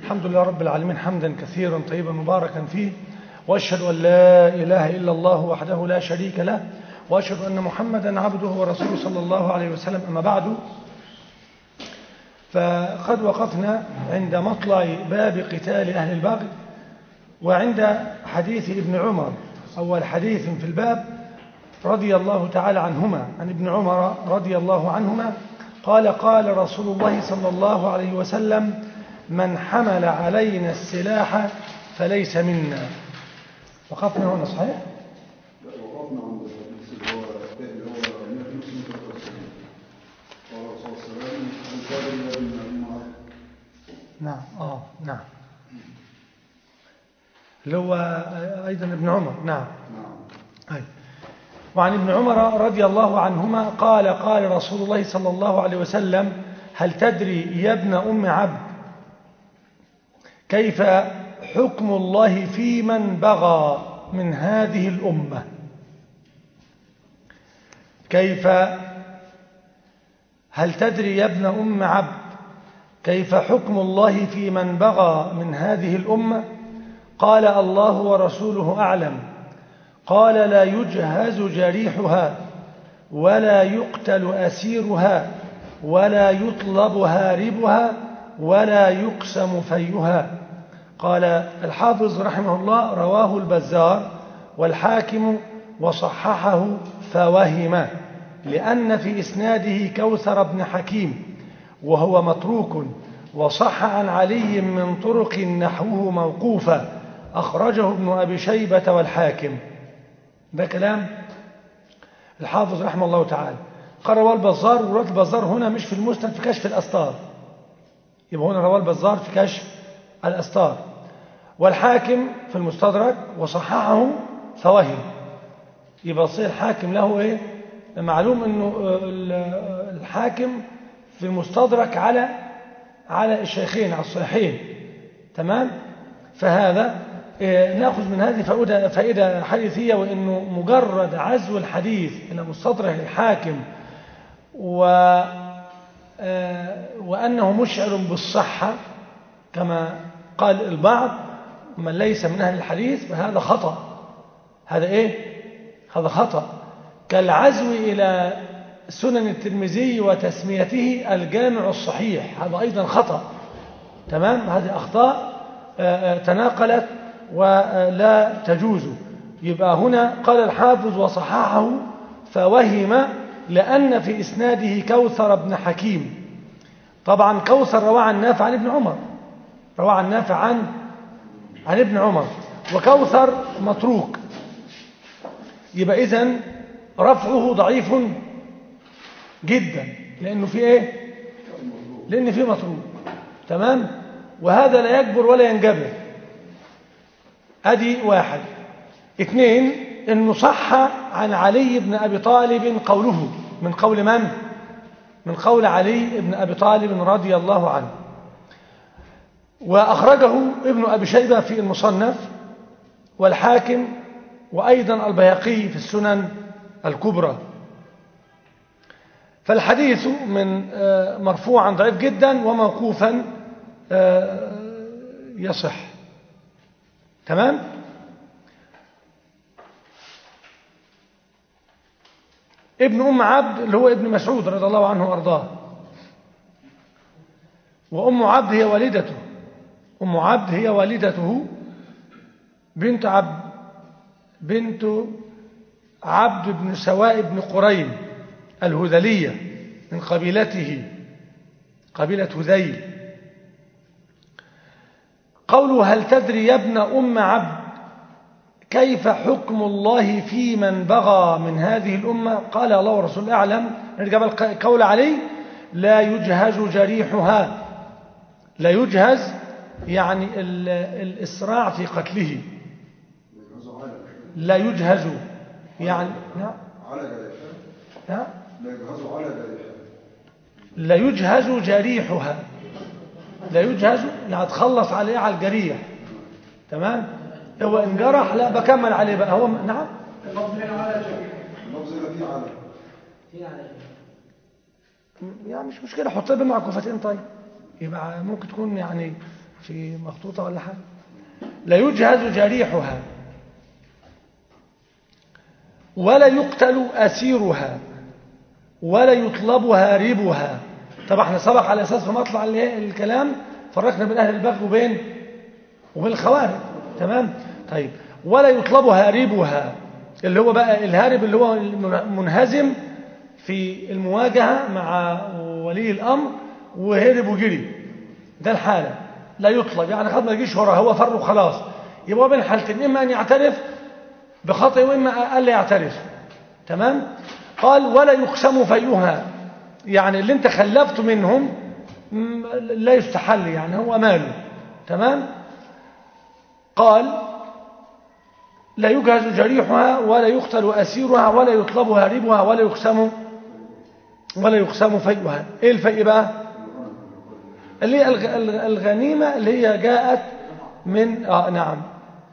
الحمد لله رب العالمين حمدا كثيرا طيبا مباركا فيه وأشهد أن لا إله إلا الله وحده لا شريك له وأشهد أن محمدا عبده ورسوله صلى الله عليه وسلم أما بعد فقد وقفنا عند مطلع باب قتال أهل البغي وعند حديث ابن عمر أول حديث في الباب رضي الله تعالى عنهما عن ابن عمر رضي الله عنهما قال قال رسول الله صلى الله عليه وسلم من حمل علينا السلاح فليس منا وقفنا هنا صحيح؟ وقفنا عند الحديث اللي هو اللي هو 153 قال الرسول صلى الله عليه وسلم هل تدري يا ابن عمر نعم اه نعم اللي هو ايضا ابن عمر نعم نعم أي. وعن ابن عمر رضي الله عنهما قال قال رسول الله صلى الله عليه وسلم هل تدري يا ابن ام عبد كيف حكم الله في من بغى من هذه الامه كيف هل تدري يا ابن ام عبد كيف حكم الله في من بغى من هذه الامه قال الله ورسوله اعلم قال لا يجهز جريحها ولا يقتل أسيرها ولا يطلب هاربها ولا يقسم فيها قال الحافظ رحمه الله رواه البزار والحاكم وصححه فوهم لأن في إسناده كوثر بن حكيم وهو متروك وصح عن علي من طرق نحوه موقوفة أخرجه ابن أبي شيبة والحاكم ده كلام الحافظ رحمه الله تعالى قال رواه البزار ورواية البزار هنا مش في المسند في كشف الأستار يبقى هنا رواه البزار في كشف الأستار والحاكم في المستدرك وصححه فوهم يبقى صحيح الحاكم له ايه معلوم انه الحاكم في المستدرك على على الشيخين على الصحيحين تمام فهذا ناخذ من هذه فائدة, فائدة حديثية وأنه مجرد عزو الحديث إلى مستطرح الحاكم و وأنه مشعر بالصحة كما قال البعض من ليس من أهل الحديث فهذا خطأ هذا إيه؟ هذا خطأ كالعزو إلى سنن الترمذي وتسميته الجامع الصحيح هذا أيضا خطأ تمام هذه أخطاء تناقلت ولا تجوز يبقى هنا قال الحافظ وصححه فوهم لأن في إسناده كوثر بن حكيم طبعا كوثر روى عن نافع عن ابن عمر روى عن نافع عن عن ابن عمر وكوثر متروك يبقى إذن رفعه ضعيف جدا لأنه في إيه لأن في متروك تمام وهذا لا يكبر ولا ينجبر ادي واحد اثنين انه صح عن علي بن ابي طالب قوله من قول من من قول علي بن ابي طالب رضي الله عنه واخرجه ابن ابي شيبه في المصنف والحاكم وايضا البيهقي في السنن الكبرى فالحديث من مرفوعا ضعيف جدا وموقوفا يصح تمام ابن أم عبد اللي هو ابن مسعود رضي الله عنه وأرضاه وأم عبد هي والدته أم عبد هي والدته بنت عبد بنت عبد بن سواء بن قرين الهذلية من قبيلته قبيلة هذيل قوله هل تدري يا ابن أم عبد كيف حكم الله في من بغى من هذه الأمة قال الله ورسول أعلم نرجع القول عليه لا يجهز جريحها لا يجهز يعني الإسراع في قتله يجهزوا على لا يجهز يعني نعم على جريحة نعم لا يجهزوا على جريحة لا يجهز جريحها لا يجهز يعني تخلص عليه على الجريح تمام هو ان جرح لا بكمل عليه بقى هو نعم اللفظ هنا فيه على يعني مش مشكلة حط بين معكوفتين طيب يبقى ممكن تكون يعني في مخطوطة ولا حاجة لا يجهز جريحها ولا يقتل أسيرها ولا يطلب هاربها طبعا احنا سبق على أساس في مطلع الكلام فرقنا بين أهل البغي وبين وبين الخوارج تمام طيب ولا يطلب هاربها اللي هو بقى الهارب اللي هو منهزم في المواجهة مع ولي الأمر وهرب وجري ده الحالة لا يطلب يعني خد ما يجيش وراه هو فر وخلاص يبقى بين حالتين إما أن يعترف بخطئ وإما ألا يعترف تمام قال ولا يقسم فيها يعني اللي انت خلفته منهم لا يستحل يعني هو ماله تمام قال لا يجهز جريحها ولا يقتل أسيرها ولا يطلب هاربها ولا يقسم ولا يقسم فيئها ايه الفيء بقى اللي هي الغنيمة اللي هي جاءت من آه نعم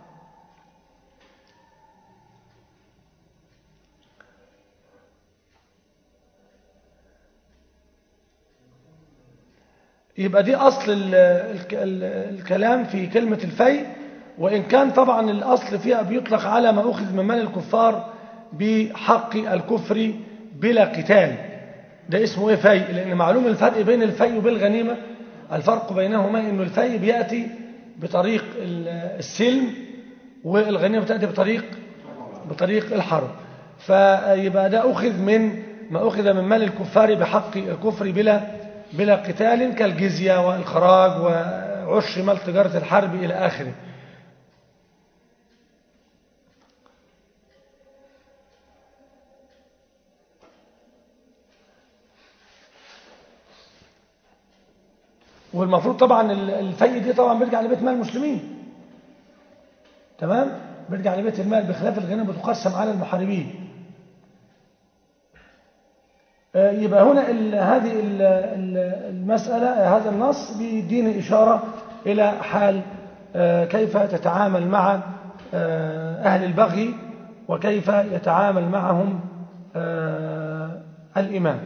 يبقى دي أصل ال ال ال الكلام في كلمة الفيء وإن كان طبعا الأصل فيها بيطلق على ما أخذ من مال الكفار بحق الكفر بلا قتال ده اسمه ايه فيء لأن معلوم الفرق بين الفيء وبالغنيمة الفرق بينهما أنه الفيء بيأتي بطريق السلم والغنيمة بتأتي بطريق بطريق الحرب فيبقى ده أخذ من ما أخذ من مال الكفار بحق الكفر بلا بلا قتال كالجزية والخراج وعش مال تجارة الحرب إلى آخره والمفروض طبعا الفي دي طبعا بيرجع لبيت مال المسلمين تمام بيرجع لبيت المال بخلاف الغنم بتقسم على المحاربين يبقى هنا ال هذه ال المسألة هذا النص بيديني إشارة إلى حال كيف تتعامل مع أهل البغي وكيف يتعامل معهم الإمام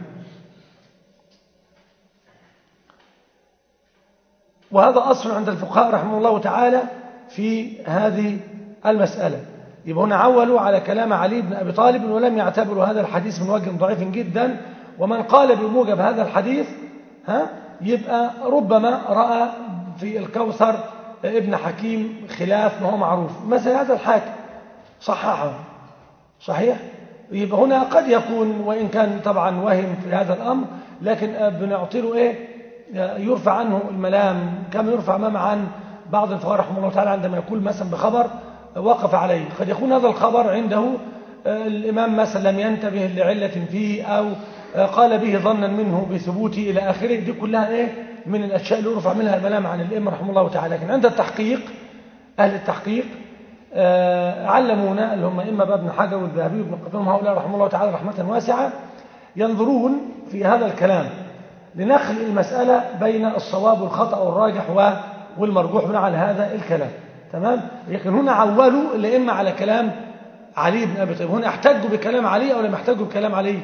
وهذا أصل عند الفقهاء رحمه الله تعالى في هذه المسألة يبقى هنا عولوا على كلام علي بن أبي طالب ولم يعتبروا هذا الحديث من وجه ضعيف جدا ومن قال بموجب هذا الحديث ها يبقى ربما رأى في الكوثر ابن حكيم خلاف ما هو معروف مثل هذا الحاكم صححه صحيح يبقى هنا قد يكون وإن كان طبعا وهم في هذا الأمر لكن بنعطي له إيه يرفع عنه الملام كما يرفع مام عن بعض الفقهاء رحمه الله تعالى عندما يقول مثلا بخبر وقف عليه قد يكون هذا الخبر عنده الإمام مثلا لم ينتبه لعلة فيه أو قال به ظنا منه بثبوته إلى آخره دي كلها إيه من الأشياء اللي يرفع منها الملام عن الإمام رحمه الله تعالى لكن عند التحقيق أهل التحقيق علمونا اللي هم إما بابن حجر والذهبي وابن قدام هؤلاء رحمه الله تعالى رحمة واسعة ينظرون في هذا الكلام لنخل المسألة بين الصواب والخطأ والراجح والمرجوح بناء على هذا الكلام تمام لكن هنا عولوا الأئمة على كلام علي بن أبي طالب هنا احتجوا بكلام علي أو لم يحتجوا بكلام علي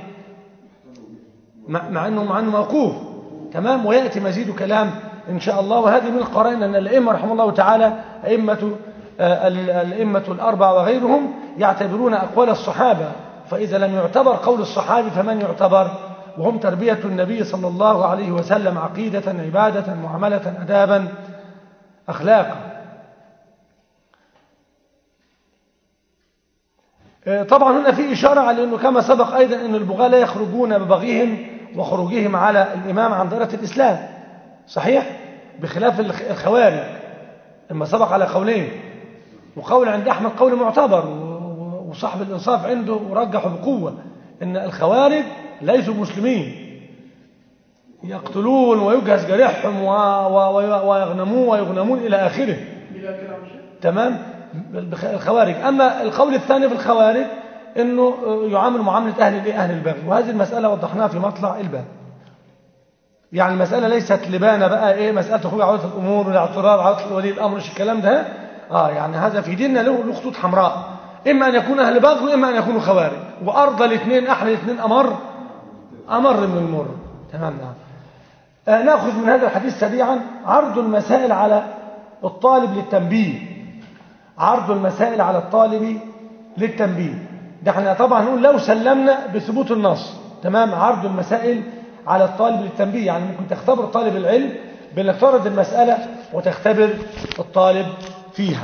مع أنه, مع أنه موقوف تمام ويأتي مزيد كلام إن شاء الله وهذه من القرائن أن الأئمة رحمه الله تعالى أئمة الأئمة الأربعة وغيرهم يعتبرون أقوال الصحابة فإذا لم يعتبر قول الصحابي فمن يعتبر وهم تربية النبي صلى الله عليه وسلم عقيدة عبادة معاملة أدابا أخلاقا طبعا هنا في إشارة على أنه كما سبق أيضا أن البغاة لا يخرجون ببغيهم وخروجهم على الإمام عن دائرة الإسلام صحيح بخلاف الخوارج لما سبق على قولين وقول عند أحمد قول معتبر وصاحب الإنصاف عنده ورجحه بقوة أن الخوارج ليسوا مسلمين يقتلون ويجهز جريحهم ويغنمون ويغنمون إلى آخره تمام الخوارج أما القول الثاني في الخوارج أنه يعامل معاملة أهل أهل البغي وهذه المسألة وضحناها في مطلع الباب يعني المسألة ليست لبانة بقى إيه مسألة خروج عودة الأمور والاعتراض عودة ولي الأمر مش الكلام ده آه يعني هذا في ديننا له له خطوط حمراء إما أن يكون أهل بغي وإما أن يكونوا خوارج وأرضى الاثنين أحلى الاثنين أمر أمر من المر تمام نعم آه نأخذ من هذا الحديث سريعا عرض المسائل على الطالب للتنبيه عرض المسائل على الطالب للتنبيه ده احنا طبعا نقول لو سلمنا بثبوت النص تمام عرض المسائل على الطالب للتنبيه يعني ممكن تختبر طالب العلم بانك تعرض المسألة وتختبر الطالب فيها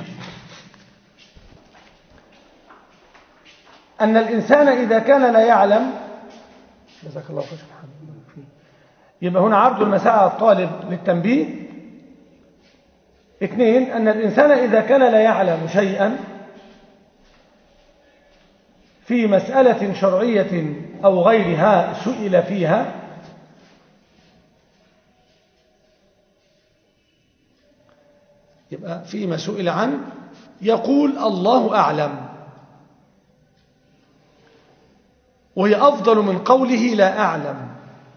أن الإنسان إذا كان لا يعلم جزاك الله خير يبقى هنا عرض المسائل على الطالب للتنبيه اثنين أن الإنسان إذا كان لا يعلم شيئا في مسألة شرعية أو غيرها سئل فيها يبقى فيما سئل عنه يقول الله أعلم وهي أفضل من قوله لا أعلم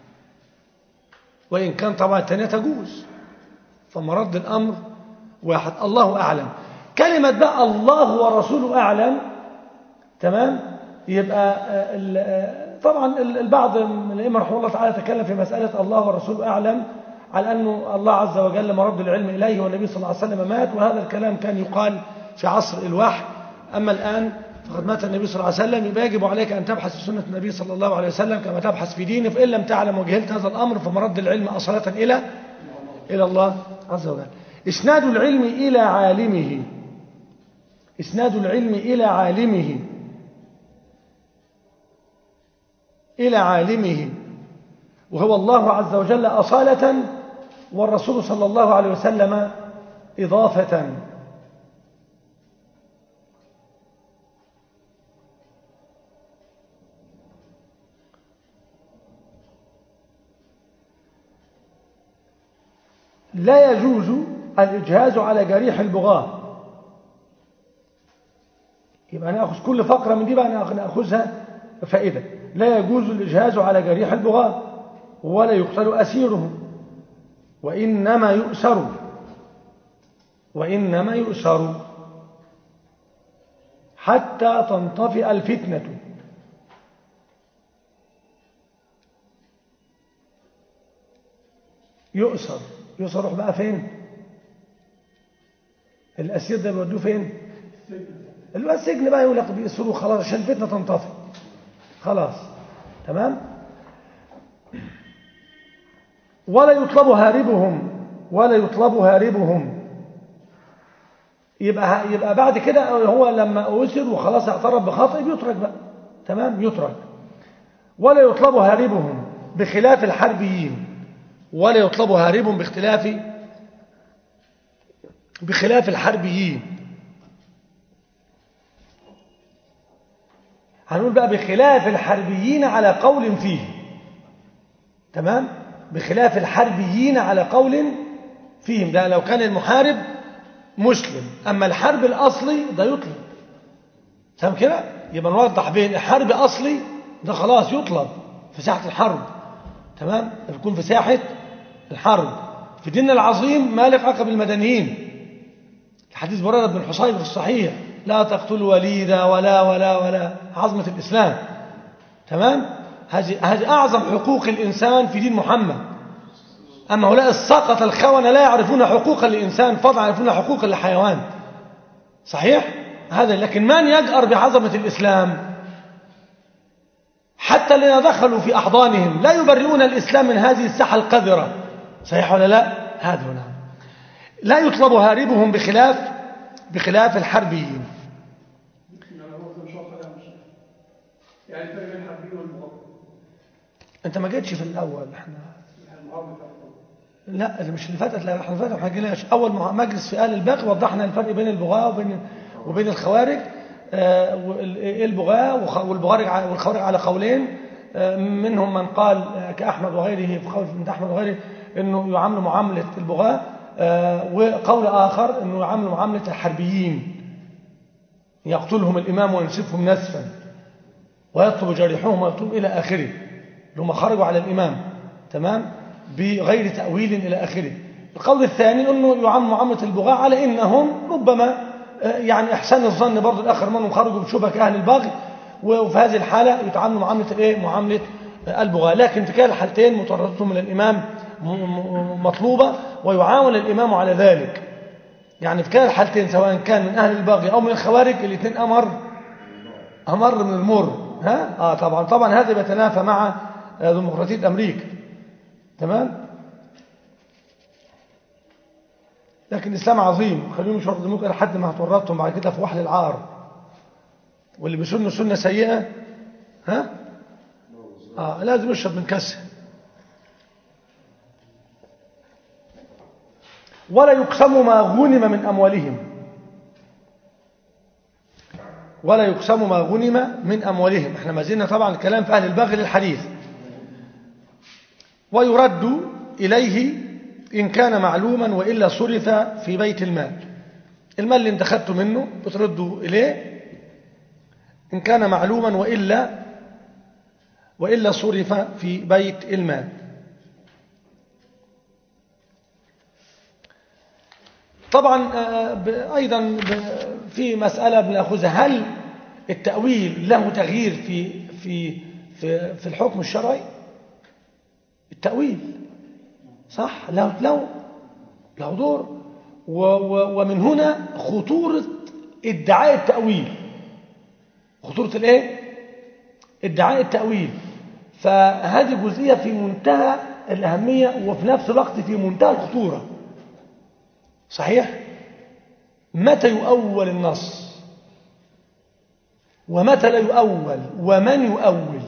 وإن كان طبعا الثانية تجوز فمرد الأمر واحد الله أعلم كلمة بقى الله ورسوله أعلم تمام يبقى طبعا البعض من الأئمة رحمه الله تعالى تكلم في مسألة الله ورسوله أعلم على أنه الله عز وجل مرد العلم إليه والنبي صلى الله عليه وسلم مات وهذا الكلام كان يقال في عصر الوحي أما الآن فقد مات النبي صلى الله عليه وسلم يبقى يجب عليك أن تبحث في سنة النبي صلى الله عليه وسلم كما تبحث في دينه فإن لم تعلم وجهلت هذا الأمر فمرد العلم أصالة إلى إلى الله عز وجل إسناد العلم إلى عالمه إسناد العلم إلى عالمه إلى عالمه وهو الله عز وجل أصالة والرسول صلى الله عليه وسلم إضافة لا يجوز الإجهاز على جريح البغاة يبقى نأخذ كل فقرة من دي بقى نأخذها فائدة لا يجوز الإجهاز على جريح البغاة ولا يقتل أسيرهم وإنما يؤسر وإنما يؤسر حتى تنطفئ الفتنة يؤسر يؤسر روح بقى فين الأسير ده بيودوه فين اللي السجن بقى يقول لك بيأسروه خلاص عشان الفتنة تنطفئ خلاص تمام ولا يطلب هاربهم ولا يطلب هاربهم يبقى يبقى بعد كده هو لما أسر وخلاص اعترف بخطئ بيترك بقى تمام يترك ولا يطلب هاربهم بخلاف الحربيين ولا يطلب هاربهم باختلاف بخلاف الحربيين هنقول بقى بخلاف الحربيين على قول فيه تمام بخلاف الحربيين على قول فيهم ده لو كان المحارب مسلم أما الحرب الأصلي ده يطلب تمام كده يبقى نوضح بين الحرب أصلي ده خلاص يطلب في ساحة الحرب تمام يكون في ساحة الحرب في دين العظيم مالك عقب المدنيين الحديث برادة بن حصيب في الصحيح لا تقتلوا وليدا ولا ولا ولا عظمة الإسلام تمام هذه هذه أعظم حقوق الإنسان في دين محمد أما هؤلاء السقط الخونة لا يعرفون حقوق الإنسان فضلا يعرفون حقوق الحيوان صحيح هذا لكن من يجأر بعظمة الإسلام حتى الذين دخلوا في أحضانهم لا يبرئون الإسلام من هذه الساحة القذرة صحيح ولا لا هذا هنا لا يطلب هاربهم بخلاف بخلاف الحربيين يعني الفرق بين الحربيين والمغرب انت ما جيتش في الاول احنا لا اللي مش اللي فاتت لا احنا فاتت ما جيناش اول مجلس في اهل البغي وضحنا الفرق بين البغاة وبين وبين الخوارج آه ايه البغاة والبغارج والخوارج على قولين آه منهم من قال كاحمد وغيره في قول من احمد وغيره انه يعاملوا معامله البغاة آه وقول اخر انه يعاملوا معامله الحربيين يقتلهم الامام وينسفهم نسفا ويطلب جريحهم ويطلب الى اخره هم خرجوا على الامام تمام بغير تأويل إلى آخره القول الثاني أنه يعم معاملة البغاء على إنهم ربما يعني إحسان الظن برضو الآخر منهم خرجوا بشبه كأهل البغي وفي هذه الحالة يتعاملوا معاملة الإيه؟ معاملة البغاء لكن في كلا الحالتين مطردتهم من الإمام مطلوبة ويعاون الإمام على ذلك يعني في كلا الحالتين سواء كان من أهل الباغي أو من الخوارج الاثنين أمر أمر من المر ها؟ آه طبعا طبعا هذا بيتنافى مع ديمقراطية أمريكا تمام لكن الإسلام عظيم خليهم مش يرضموك لحد ما هتورطهم بعد كده في وحل العار واللي بيسن سنة سيئة ها آه لازم يشرب من كسه ولا يقسم ما غنم من أموالهم ولا يقسم ما غنم من أموالهم احنا ما زلنا طبعا الكلام في أهل البغي للحديث ويرد إليه إن كان معلوما وإلا صرف في بيت المال المال اللي انت خدته منه بترده إليه إن كان معلوما وإلا وإلا صرف في بيت المال طبعا أيضا في مسألة بنأخذها هل التأويل له تغيير في في في في الحكم الشرعي التأويل صح له له له دور ومن هنا خطورة ادعاء التأويل خطورة الايه ادعاء التأويل فهذه جزئية في منتهى الأهمية وفي نفس الوقت في منتهى الخطورة صحيح متى يؤول النص ومتى لا يؤول ومن يؤول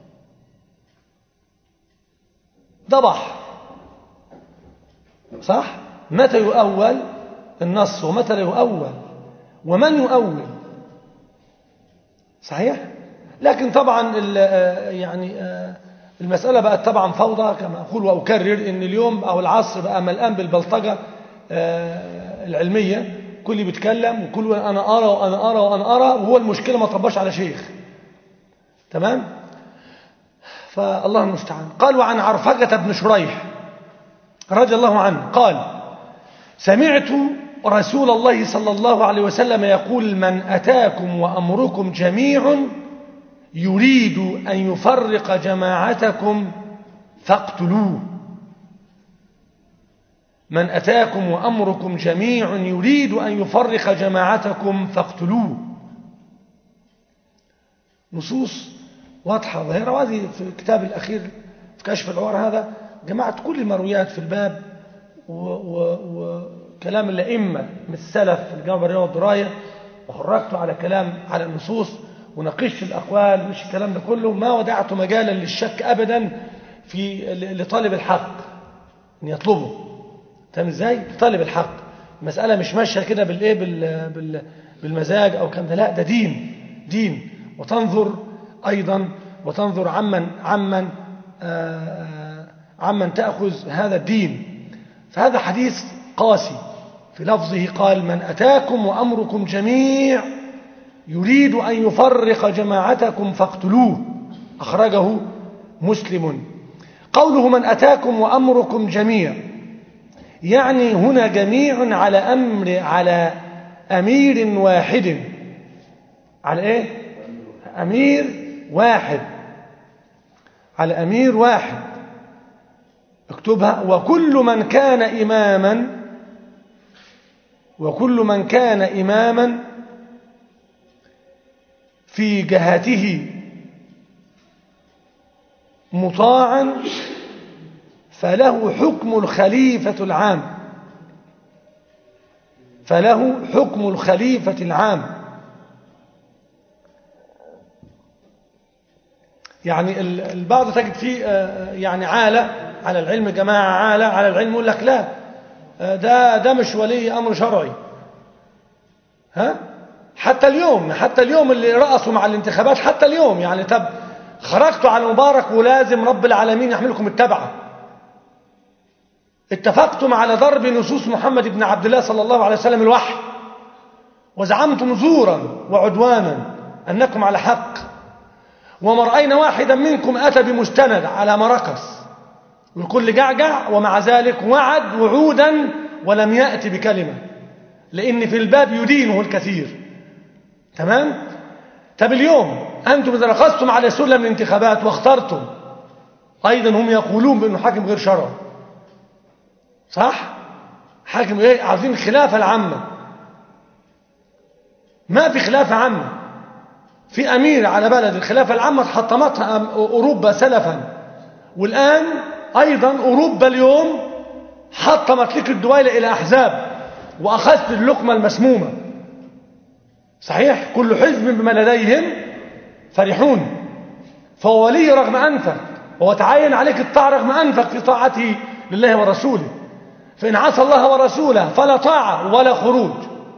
ده بحر صح متى يؤول النص ومتى لا يؤول ومن يؤول صحيح لكن طبعا يعني المسألة بقت طبعا فوضى كما أقول وأكرر إن اليوم أو العصر بقى ملآن بالبلطجة العلمية كل بيتكلم وكل أنا أرى وأنا أرى وأنا أرى وهو المشكلة ما طبش على شيخ تمام فالله المستعان قال وعن عرفجة بن شريح رضي الله عنه قال سمعت رسول الله صلى الله عليه وسلم يقول من أتاكم وأمركم جميع يريد أن يفرق جماعتكم فاقتلوه من أتاكم وأمركم جميع يريد أن يفرق جماعتكم فاقتلوه نصوص واضحة ظاهرة وهذه في الكتاب الأخير في كشف العوار هذا جمعت كل المرويات في الباب وكلام الأئمة من السلف في الجامعة الرياض والدراية وخرجت على كلام على النصوص وناقشت الأقوال مش الكلام ده كله ما ودعت مجالا للشك أبدا في لطالب الحق أن يطلبه تمام ازاي طالب الحق المسألة مش ماشية كده بالايه بال... بال... بالمزاج او كم ده لا ده دين دين وتنظر ايضا وتنظر عمن عمن آآ عمن تأخذ هذا الدين فهذا حديث قاسي في لفظه قال من أتاكم وأمركم جميع يريد أن يفرق جماعتكم فاقتلوه أخرجه مسلم قوله من أتاكم وأمركم جميع يعني هنا جميع على أمر على أمير واحد على إيه أمير واحد على أمير واحد اكتبها وكل من كان إماما وكل من كان إماما في جهته مطاعا فله حكم الخليفة العام فله حكم الخليفة العام يعني البعض تجد فيه يعني عالة على العلم جماعة عالة على العلم يقول لك لا ده ده مش ولي أمر شرعي ها حتى اليوم حتى اليوم اللي رأسوا مع الانتخابات حتى اليوم يعني طب خرجتوا على مبارك ولازم رب العالمين يحملكم التبعه اتفقتم على ضرب نصوص محمد بن عبد الله صلى الله عليه وسلم الوحي وزعمتم زورا وعدوانا أنكم على حق وما رأينا واحدا منكم أتى بمستند على مركز والكل جعجع ومع ذلك وعد وعودا ولم يأتي بكلمة لأن في الباب يدينه الكثير تمام طب اليوم أنتم إذا رقصتم على سلم الانتخابات واخترتم أيضا هم يقولون بأنه حاكم غير شرعي صح حاكم ايه عايزين الخلافة العامة ما في خلافة عامة في أمير على بلد الخلافة العامة حطمتها أوروبا سلفا والآن أيضا أوروبا اليوم حطمت لك الدويلة إلى أحزاب وأخذت اللقمة المسمومة صحيح كل حزب بما لديهم فرحون فهو ولي رغم أنفك وهو تعين عليك الطاعة رغم أنفك في طاعته لله ورسوله فإن عصى الله ورسوله فلا طاعة ولا خروج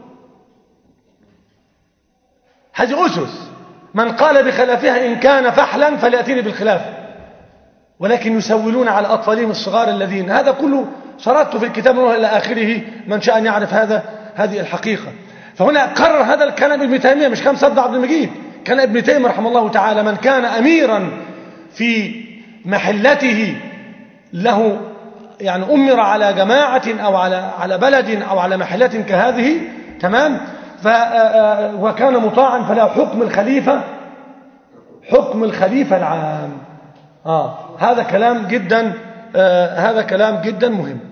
هذه أسس من قال بخلافها إن كان فحلا فليأتيني بالخلاف ولكن يسولون على أطفالهم الصغار الذين هذا كله شردت في الكتاب من إلى آخره من شاء أن يعرف هذا هذه الحقيقة فهنا كرر هذا الكلام ابن تيمية مش كلام صد عبد المجيد كان ابن تيمية رحمه الله تعالى من كان أميرا في محلته له يعني أمر على جماعة أو على على بلد أو على محلة كهذه تمام ف وكان مطاعا فله حكم الخليفة حكم الخليفة العام آه هذا كلام جدا آه هذا كلام جدا مهم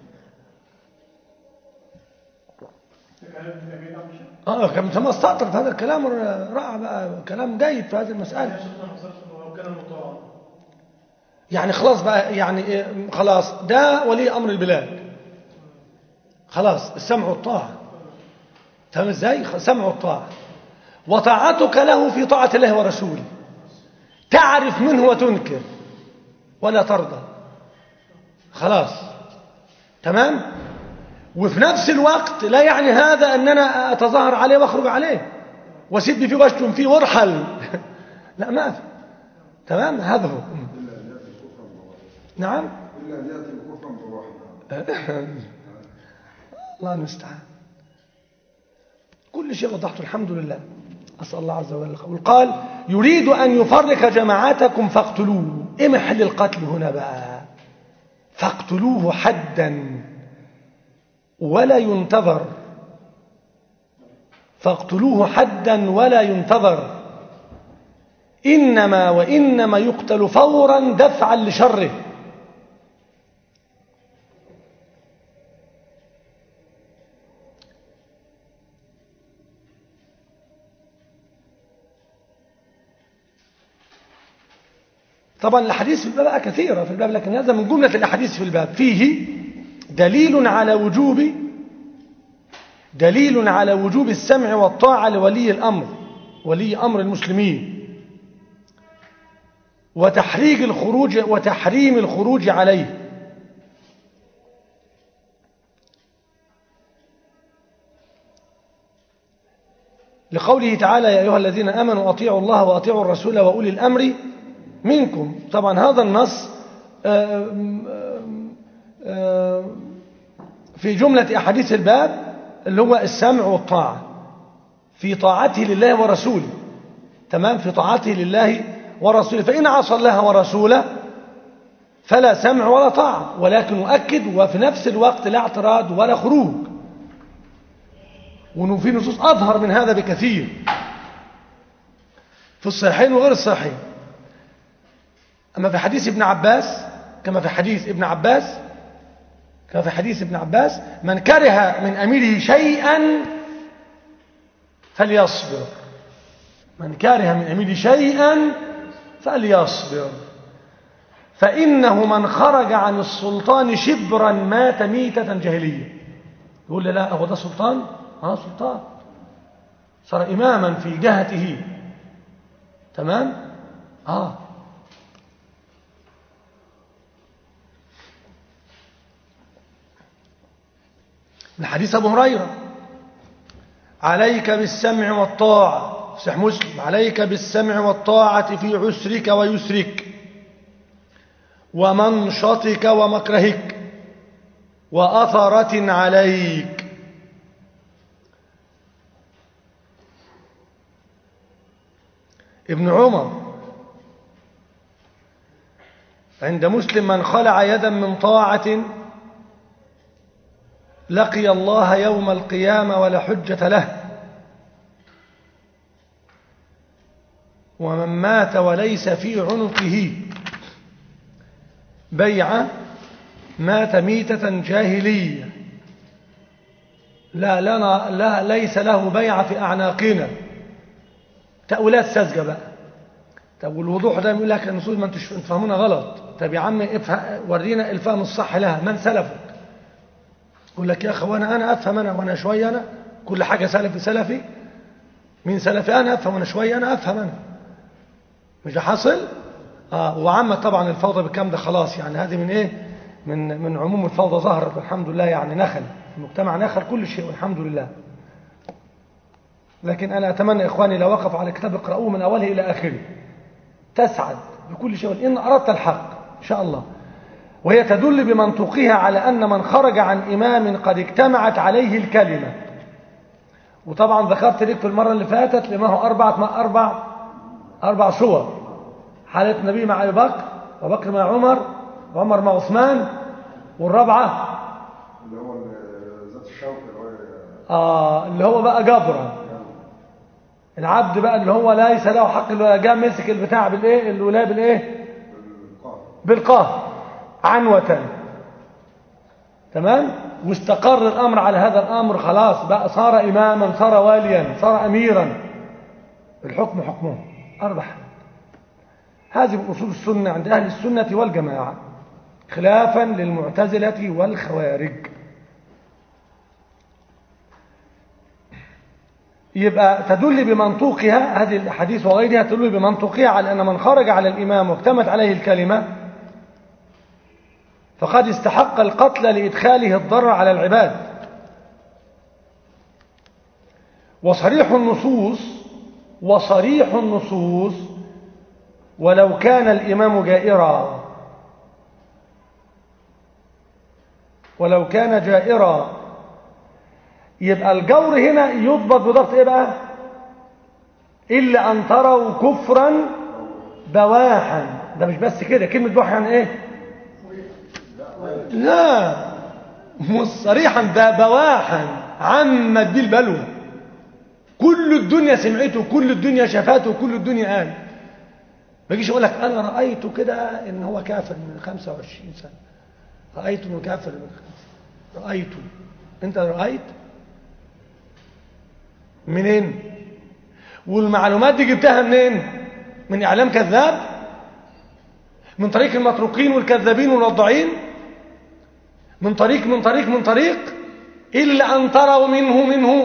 اه كم ثم استطرد هذا الكلام رائع بقى كلام جيد في هذه المسألة يعني خلاص بقى يعني خلاص ده ولي أمر البلاد خلاص السمع والطاعة تمام ازاي سمع والطاعة وطاعتك له في طاعة الله ورسوله تعرف منه وتنكر ولا ترضى خلاص تمام وفي نفس الوقت لا يعني هذا ان انا اتظاهر عليه واخرج عليه واسد فيه واشتم فيه وارحل لا ما في تمام هذا هو نعم إلا أن يأتي الكفر بالرحمة الله المستعان كل شيء وضحته الحمد لله أسأل الله عز وجل القول قال يريد أن يفرق جماعاتكم فاقتلوه إيه محل القتل هنا بقى فاقتلوه حدا ولا ينتظر فاقتلوه حدا ولا ينتظر إنما وإنما يقتل فورا دفعا لشره طبعا الأحاديث في الباب كثيرة في الباب لكن هذا من جملة الأحاديث في الباب فيه دليل على وجوب دليل على وجوب السمع والطاعة لولي الأمر ولي أمر المسلمين وتحريج الخروج وتحريم الخروج عليه لقوله تعالى يا أيها الذين آمنوا أطيعوا الله وأطيعوا الرسول وأولي الأمر منكم طبعا هذا النص في جملة أحاديث الباب اللي هو السمع والطاعة في طاعته لله ورسوله تمام في طاعته لله ورسوله فإن عصى الله ورسوله فلا سمع ولا طاعة ولكن أؤكد وفي نفس الوقت لا اعتراض ولا خروج وانه في نصوص أظهر من هذا بكثير في الصحيحين وغير الصحيحين أما في حديث ابن عباس كما في حديث ابن عباس كما في حديث ابن عباس من كره من أميره شيئا فليصبر من كره من أميره شيئا فليصبر فإنه من خرج عن السلطان شبرا مات ميتة جاهلية يقول لي لا هو ده سلطان اه سلطان صار إماما في جهته تمام اه من حديث أبو هريرة عليك بالسمع والطاعة صح مسلم عليك بالسمع والطاعة في عسرك ويسرك ومنشطك ومكرهك وأثرة عليك ابن عمر عند مسلم من خلع يدا من طاعة لقي الله يوم القيامة ولا حجة له ومن مات وليس في عنقه بيعة مات ميتة جاهلية لا لنا لا ليس له بيع في أعناقنا تأويلات ساذجة بقى طب والوضوح ده يقول لك النصوص ما انتوا تفهمونا غلط طب يا عم افهم ورينا الفهم الصح لها من سلفك يقول لك يا اخوانا انا افهم انا وانا شويه انا كل حاجه سلفي سلفي مين سلفي انا افهم وانا شويه انا افهم انا مش ده حاصل اه وعامة طبعا الفوضى بالكام ده خلاص يعني هذه من ايه من من عموم الفوضى ظهرت والحمد لله يعني نخل المجتمع نخل كل شيء والحمد لله لكن انا اتمنى اخواني لو وقفوا على كتاب اقرأوه من اوله الى اخره تسعد بكل شيء إن أردت الحق إن شاء الله وهي تدل بمنطقها على أن من خرج عن إمام قد اجتمعت عليه الكلمة وطبعا ذكرت لك في المرة اللي فاتت لما هو أربعة مع أربع أربع صور حالة النبي مع أبي بكر وبكر مع عمر وعمر مع عثمان والرابعة اللي هو ال- ذات الشوك اللي هو آه اللي هو بقى جبرا العبد بقى اللي هو ليس له حق اللي هو جاء مسك البتاع بالايه الولايه بالايه القهر بالقهر عنوة تمام واستقر الأمر على هذا الأمر خلاص بقى صار إماما صار واليا صار أميرا الحكم حكمه أربع حالات هذه من أصول السنة عند أهل السنة والجماعة خلافا للمعتزلة والخوارج يبقى تدل بمنطوقها هذه الحديث وغيرها تدل بمنطوقها على أن من خرج على الإمام واجتمت عليه الكلمة فقد استحق القتل لإدخاله الضرر على العباد وصريح النصوص وصريح النصوص ولو كان الإمام جائرا ولو كان جائرا يبقى الجور هنا يضبط بضبط ايه بقى إلا أن تروا كفرا بواحا ده مش بس كده كلمة بواح يعني ايه لا مش صريحا ده بواحا عمت بيه البلوى كل الدنيا سمعته كل الدنيا شافته كل الدنيا قال ما يجيش يقول لك انا رايته كده ان هو كافر من 25 سنه رايته انه كافر من خمسة. رايته انت رايت منين والمعلومات دي جبتها منين من اعلام كذاب من طريق المتروكين والكذابين والوضاعين من طريق من طريق من طريق إلا أن تروا منه منه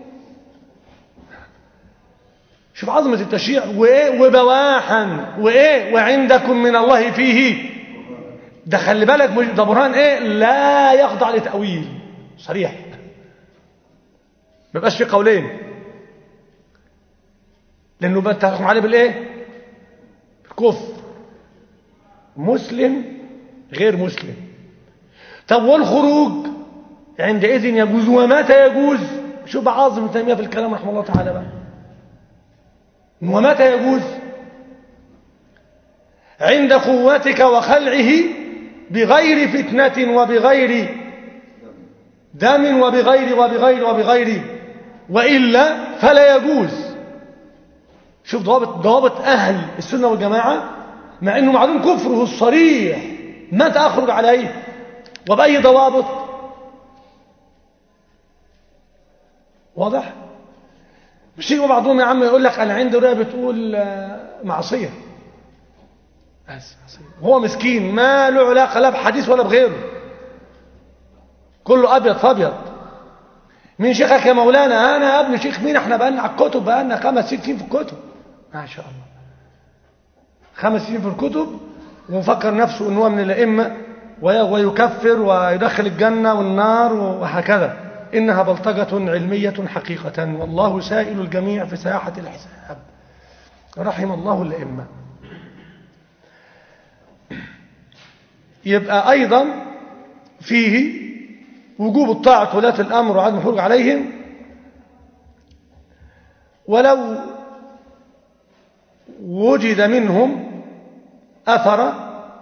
شوف عظمة التشريع وإيه وبواحا وإيه وعندكم من الله فيه ده خلي بالك مش ده برهان إيه لا يخضع لتأويل صريح ما يبقاش في قولين لأنه بتحكم عليه بالإيه الكفر مسلم غير مسلم طب والخروج عندئذ يجوز ومتى يجوز شوف عظم تيمية في الكلام رحمه الله تعالى بقى ومتى يجوز عند قوتك وخلعه بغير فتنة وبغير دم وبغير وبغير وبغير وإلا فلا يجوز شوف ضوابط ضوابط أهل السنة والجماعة مع أنه معلوم كفره الصريح متى أخرج عليه وبأي ضوابط واضح مش يجي بعضهم يا عم يقول لك انا عندي رؤيه بتقول معصيه بس معصيه هو مسكين ما له علاقه لا بحديث ولا بغيره كله ابيض فابيض مين شيخك يا مولانا انا يا ابني شيخ مين احنا بقالنا على الكتب بقالنا خمس ست سنين في الكتب ما شاء الله خمس سنين في الكتب ومفكر نفسه ان هو من الائمه ويكفر ويدخل الجنة والنار وهكذا إنها بلطجة علمية حقيقة والله سائل الجميع في ساحة الحساب رحم الله الأئمة يبقى أيضا فيه وجوب الطاعة ولاة الأمر وعدم الخروج عليهم ولو وجد منهم أثر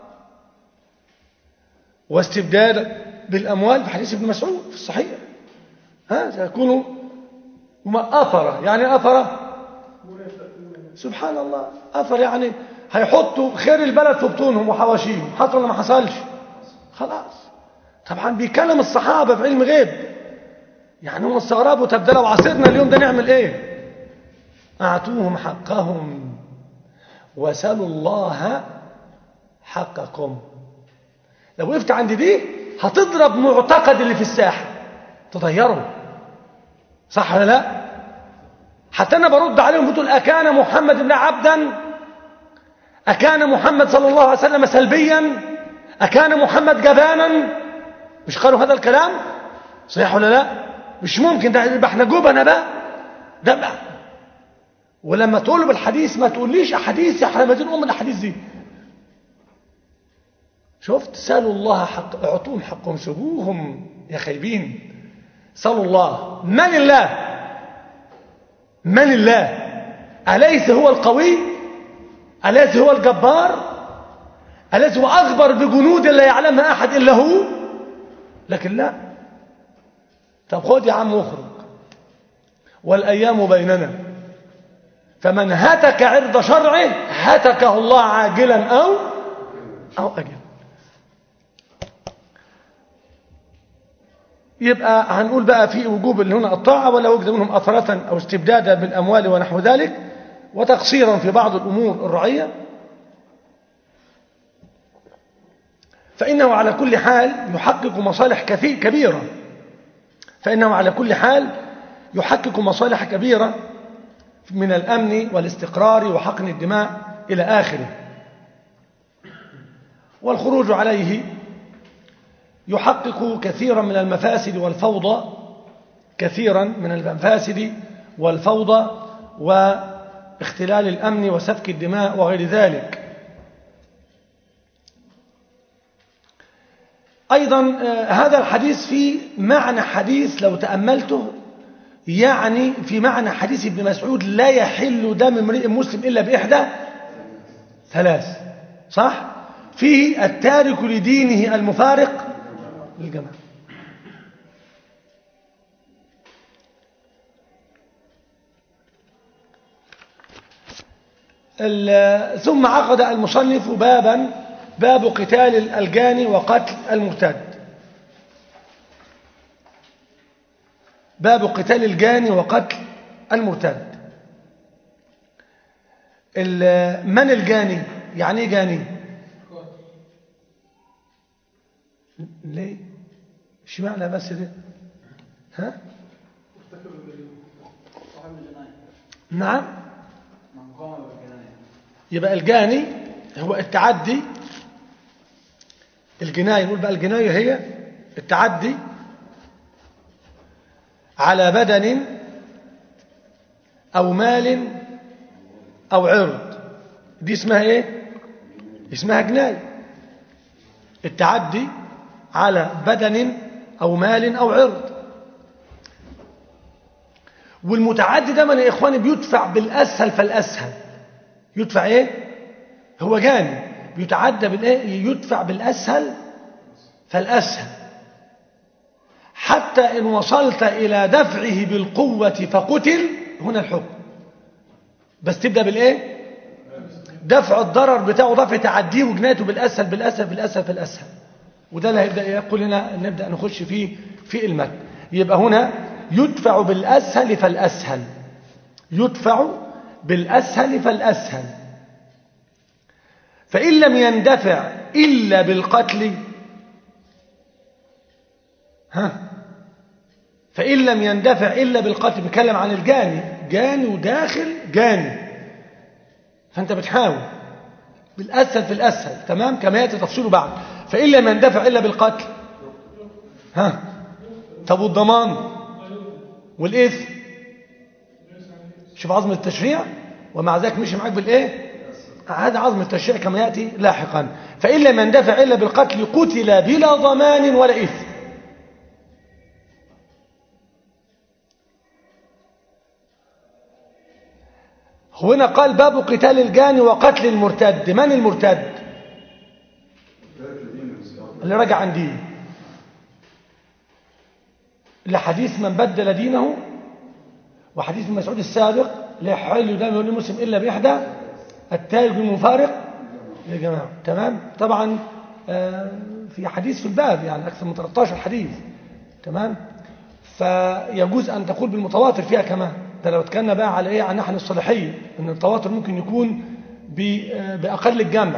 واستبدال بالأموال في حديث ابن مسعود في الصحيح ها سيكون أثر يعني أثر سبحان الله أثر يعني هيحطوا خير البلد في بطونهم وحواشيهم حصل ولا ما حصلش خلاص طبعا بيكلم الصحابة في علم غيب يعني هم استغربوا طب ده لو عصرنا اليوم ده نعمل ايه اعطوهم حقهم وسلوا الله حقكم لو وقفت عند دي هتضرب معتقد اللي في الساحه تطيره صح ولا لا حتى انا برد عليهم بتقول اكان محمد بن عبدا اكان محمد صلى الله عليه وسلم سلبيا اكان محمد جبانا مش قالوا هذا الكلام صحيح ولا لا مش ممكن ده يبقى احنا جبنا بقى ده بقى ولما تقول له بالحديث ما تقوليش احاديث احنا ما ام الاحاديث دي شفت سالوا الله حق اعطوهم حقهم سبوهم يا خايبين سالوا الله من الله من الله أليس هو القوي أليس هو الجبار أليس هو أخبر بجنود لا يعلمها أحد إلا هو لكن لا طب خد يا عم اخرج والأيام بيننا فمن هتك عرض شرعه هتكه الله عاجلا أو أو أجلا يبقى هنقول بقى في وجوب اللي هنا الطاعة ولا وجد منهم أثرة أو استبدادا بالأموال ونحو ذلك وتقصيرا في بعض الأمور الرعية فإنه على كل حال يحقق مصالح كثير كبيرة فإنه على كل حال يحقق مصالح كبيرة من الأمن والاستقرار وحقن الدماء إلى آخره والخروج عليه يحقق كثيرا من المفاسد والفوضى كثيرا من المفاسد والفوضى واختلال الأمن وسفك الدماء وغير ذلك أيضا هذا الحديث في معنى حديث لو تأملته يعني في معنى حديث ابن مسعود لا يحل دم امرئ مسلم إلا بإحدى ثلاث صح؟ فيه التارك لدينه المفارق للجماعة ثم عقد المصنف بابا باب قتال الجاني وقتل المرتد باب قتال الجاني وقتل المرتد من الجاني يعني ايه جاني ليه اشمعنى بس ده ها نعم يبقى الجاني هو التعدي الجناية نقول بقى الجناية هي التعدي على بدن أو مال أو عرض دي اسمها ايه اسمها جناية التعدي على بدن أو مال أو عرض والمتعدي ده من يا إخواني بيدفع بالأسهل فالأسهل يدفع إيه هو جاني بيتعدى بالإيه يدفع بالأسهل فالأسهل حتى إن وصلت إلى دفعه بالقوة فقتل هنا الحكم بس تبدأ بالإيه دفع الضرر بتاعه دفع تعديه وجنايته بالأسهل بالأسهل بالأسهل فالأسهل وده اللي هيبدأ يقول لنا نبدأ نخش فيه في المتن يبقى هنا يدفع بالأسهل فالأسهل يدفع بالأسهل فالأسهل فإن لم يندفع إلا بالقتل ها فإن لم يندفع إلا بالقتل بيتكلم عن الجاني جاني وداخل جاني فأنت بتحاول بالأسهل في الأسهل تمام كما يأتي تفصيله بعد فإن لم يندفع إلا بالقتل ها طب والضمان والإثم شوف عظم التشريع ومع ذلك مشي معاك بالإيه هذا عظم التشريع كما يأتي لاحقا فإن لم يندفع إلا بالقتل قتل بلا ضمان ولا إثم هنا قال باب قتال الجاني وقتل المرتد من المرتد اللي رجع عن دينه لحديث من بدل دينه وحديث ابن مسعود السابق لا يحل دم المسلم الا باحدى التارك المفارق يا جماعه تمام طبعا في حديث في الباب يعني اكثر من 13 حديث تمام فيجوز أن تقول بالمتواتر فيها كمان ده لو اتكلنا بقى على إيه عن نحن الصلاحية أن التواتر ممكن يكون ب- بأقل الجمع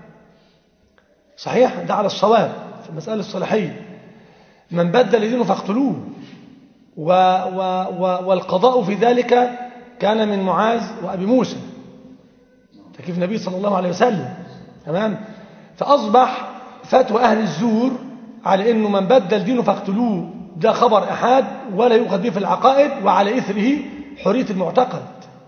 صحيح ده على الصواب في المسألة الصلاحية من بدل دينه فاقتلوه و و و والقضاء في ذلك كان من معاذ وأبي موسى تكيف النبي صلى الله عليه وسلم تمام فأصبح فتوى أهل الزور على أنه من بدل دينه فاقتلوه ده خبر أحاد ولا يؤخذ به في العقائد وعلى إثره حرية المعتقد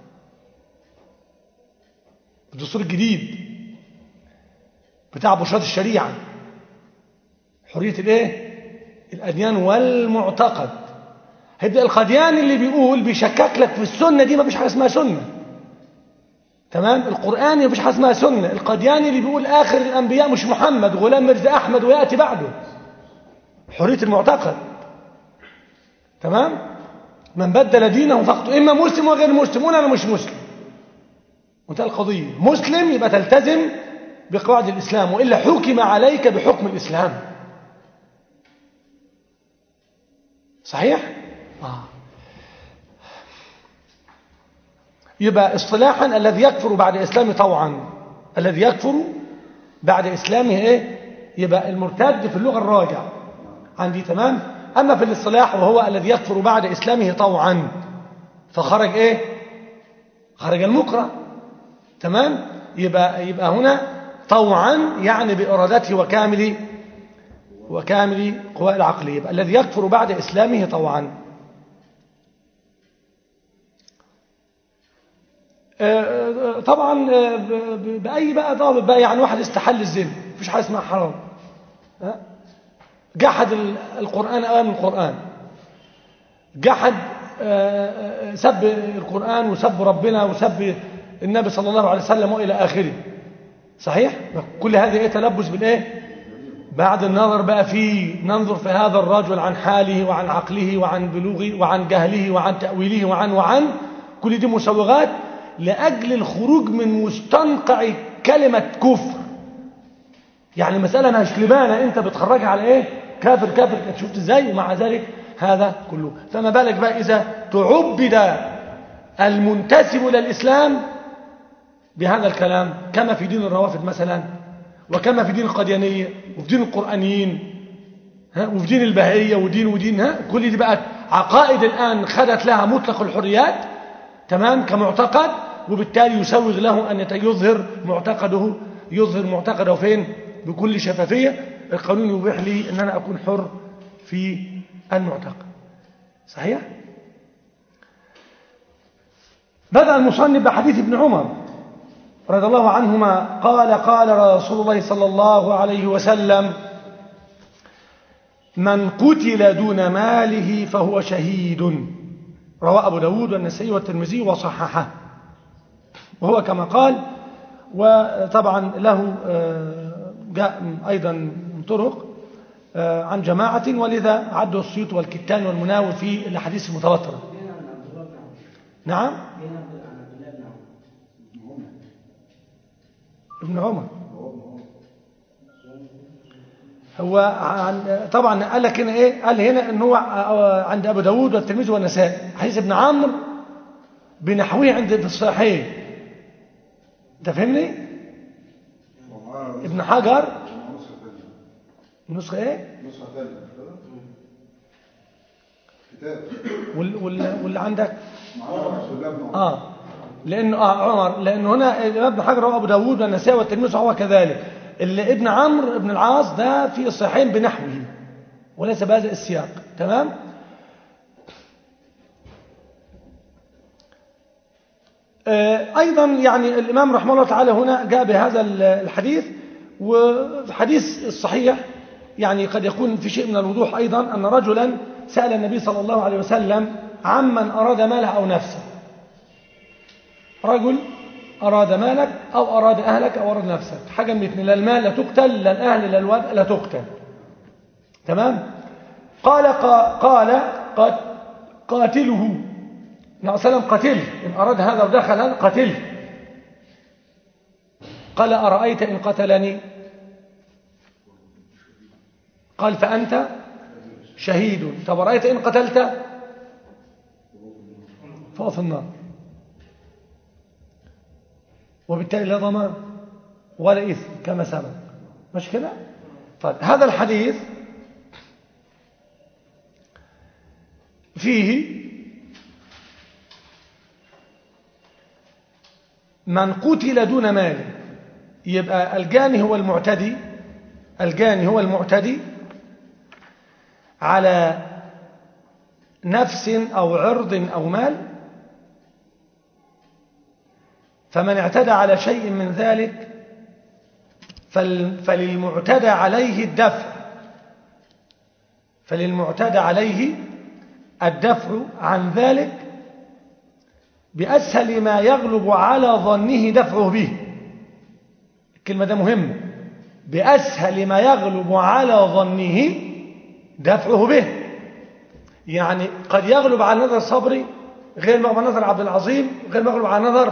الدستور الجديد بتاع بشرات الشريعة حرية الايه الأديان والمعتقد هيبدأ القديان اللي بيقول بيشكك لك في السنة دي ما فيش حاجة اسمها سنة تمام القرآن ما فيش حاجة اسمها سنة القدياني اللي بيقول آخر الأنبياء مش محمد غلام مرزا أحمد ويأتي بعده حرية المعتقد تمام من بدل دينه فقط إما مسلم وغير مسلم ولا أنا مش مسلم وده القضية مسلم يبقى تلتزم بقواعد الإسلام وإلا حكم عليك بحكم الإسلام صحيح؟ آه. يبقى اصطلاحا الذي يكفر بعد إسلامه طوعا الذي يكفر بعد إسلامه إيه؟ يبقى المرتد في اللغة الراجع عندي تمام أما في الاصطلاح وهو الذي يكفر بعد إسلامه طوعا فخرج إيه؟ خرج المكره تمام يبقى يبقى هنا طوعا يعني بإرادته وكامل وكامل قوى العقلية يبقى الذي يكفر بعد إسلامه طوعا آه، طبعا آه، ب- ب- بأي بقى ضابط بقى يعني واحد استحل الزنا مفيش حاجة اسمها حرام ها؟ جحد ال- القرآن أوامر القرآن جحد آه، آه، سب القرآن وسب ربنا وسب النبي صلى الله عليه وسلم وإلى آخره صحيح كل هذه ايه تلبس بالايه بعد النظر بقى فيه ننظر في هذا الرجل عن حاله وعن عقله وعن بلوغه وعن جهله وعن تأويله وعن وعن كل دي مسوغات لأجل الخروج من مستنقع كلمة كفر يعني مسألة أنا هشلبانة أنت بتخرجها على إيه كافر كافر شفت إزاي ومع ذلك هذا كله فما بالك بقى إذا تعبد المنتسب إلى الإسلام بهذا الكلام كما في دين الروافد مثلا وكما في دين القديانية وفي دين القرآنيين ها وفي دين البهائية ودين ودين ها كل دي بقت عقائد الآن خدت لها مطلق الحريات تمام كمعتقد وبالتالي يسوغ له أن يت- يظهر معتقده يظهر معتقده فين بكل شفافية القانون يبيح لي أن أنا أكون حر في المعتقد صحيح؟ بدأ المصنف بحديث ابن عمر رضي الله عنهما قال قال رسول الله صلى الله عليه وسلم من قتل دون ماله فهو شهيد رواه أبو داود والنسائي والترمذي وصححه وهو كما قال وطبعا له آه، جاء أيضا من طرق آه، عن جماعة ولذا عده السيوط والكتان والمناوي في الأحاديث المتواترة نعم ابن عمر هو عن طبعا قال لك هنا ايه قال هنا ان هو عند ابو داود والترمذي والنسائي حديث ابن عمرو بنحوه عند في الصحيحين انت فاهمني ومعاه ابن حجر ومعاه نسخة ثانية النسخه ايه نسخة ثانية كده كتاب وال وال واللي عندك معاه عبد الله بن عمر اه لانه اه عمر لانه هنا ابن حجر وابو داود والنسائي والترمذي هو كذلك اللي ابن عمرو ابن العاص ده في الصحيحين بنحوه وليس بهذا السياق تمام آه، أيضا يعني الإمام رحمه الله تعالى هنا جاء بهذا الحديث والحديث الصحيح يعني قد يكون في شيء من الوضوح أيضا أن رجلا سأل النبي صلى الله عليه وسلم عمن أراد ماله أو نفسه رجل أراد مالك أو أراد أهلك أو أراد نفسك حاجة من اثنين لا المال لا تقتل لا الأهل لا الولد لا تقتل تمام قال قا- قال قات- قاتله النبي صلى الله عليه وسلم قتله إن أراد هذا ودخل هذا قتله قال أرأيت إن قتلني قال فأنت شهيد طب رأيت إن قتلت فهو في النار وبالتالي لا ضمان ولا إثم كما سبق مش كده طيب هذا الحديث فيه من قتل دون مال يبقى الجاني هو المعتدي الجاني هو المعتدي على نفس أو عرض أو مال فمن اعتدى على شيء من ذلك فللمعتدى عليه الدفع فللمعتدى عليه الدفع عن ذلك بأسهل ما يغلب على ظنه دفعه به الكلمة ده مهمة بأسهل ما يغلب على ظنه دفعه به يعني قد يغلب على نظر صبري غير ما نظر عبد العظيم غير ما يغلب على نظر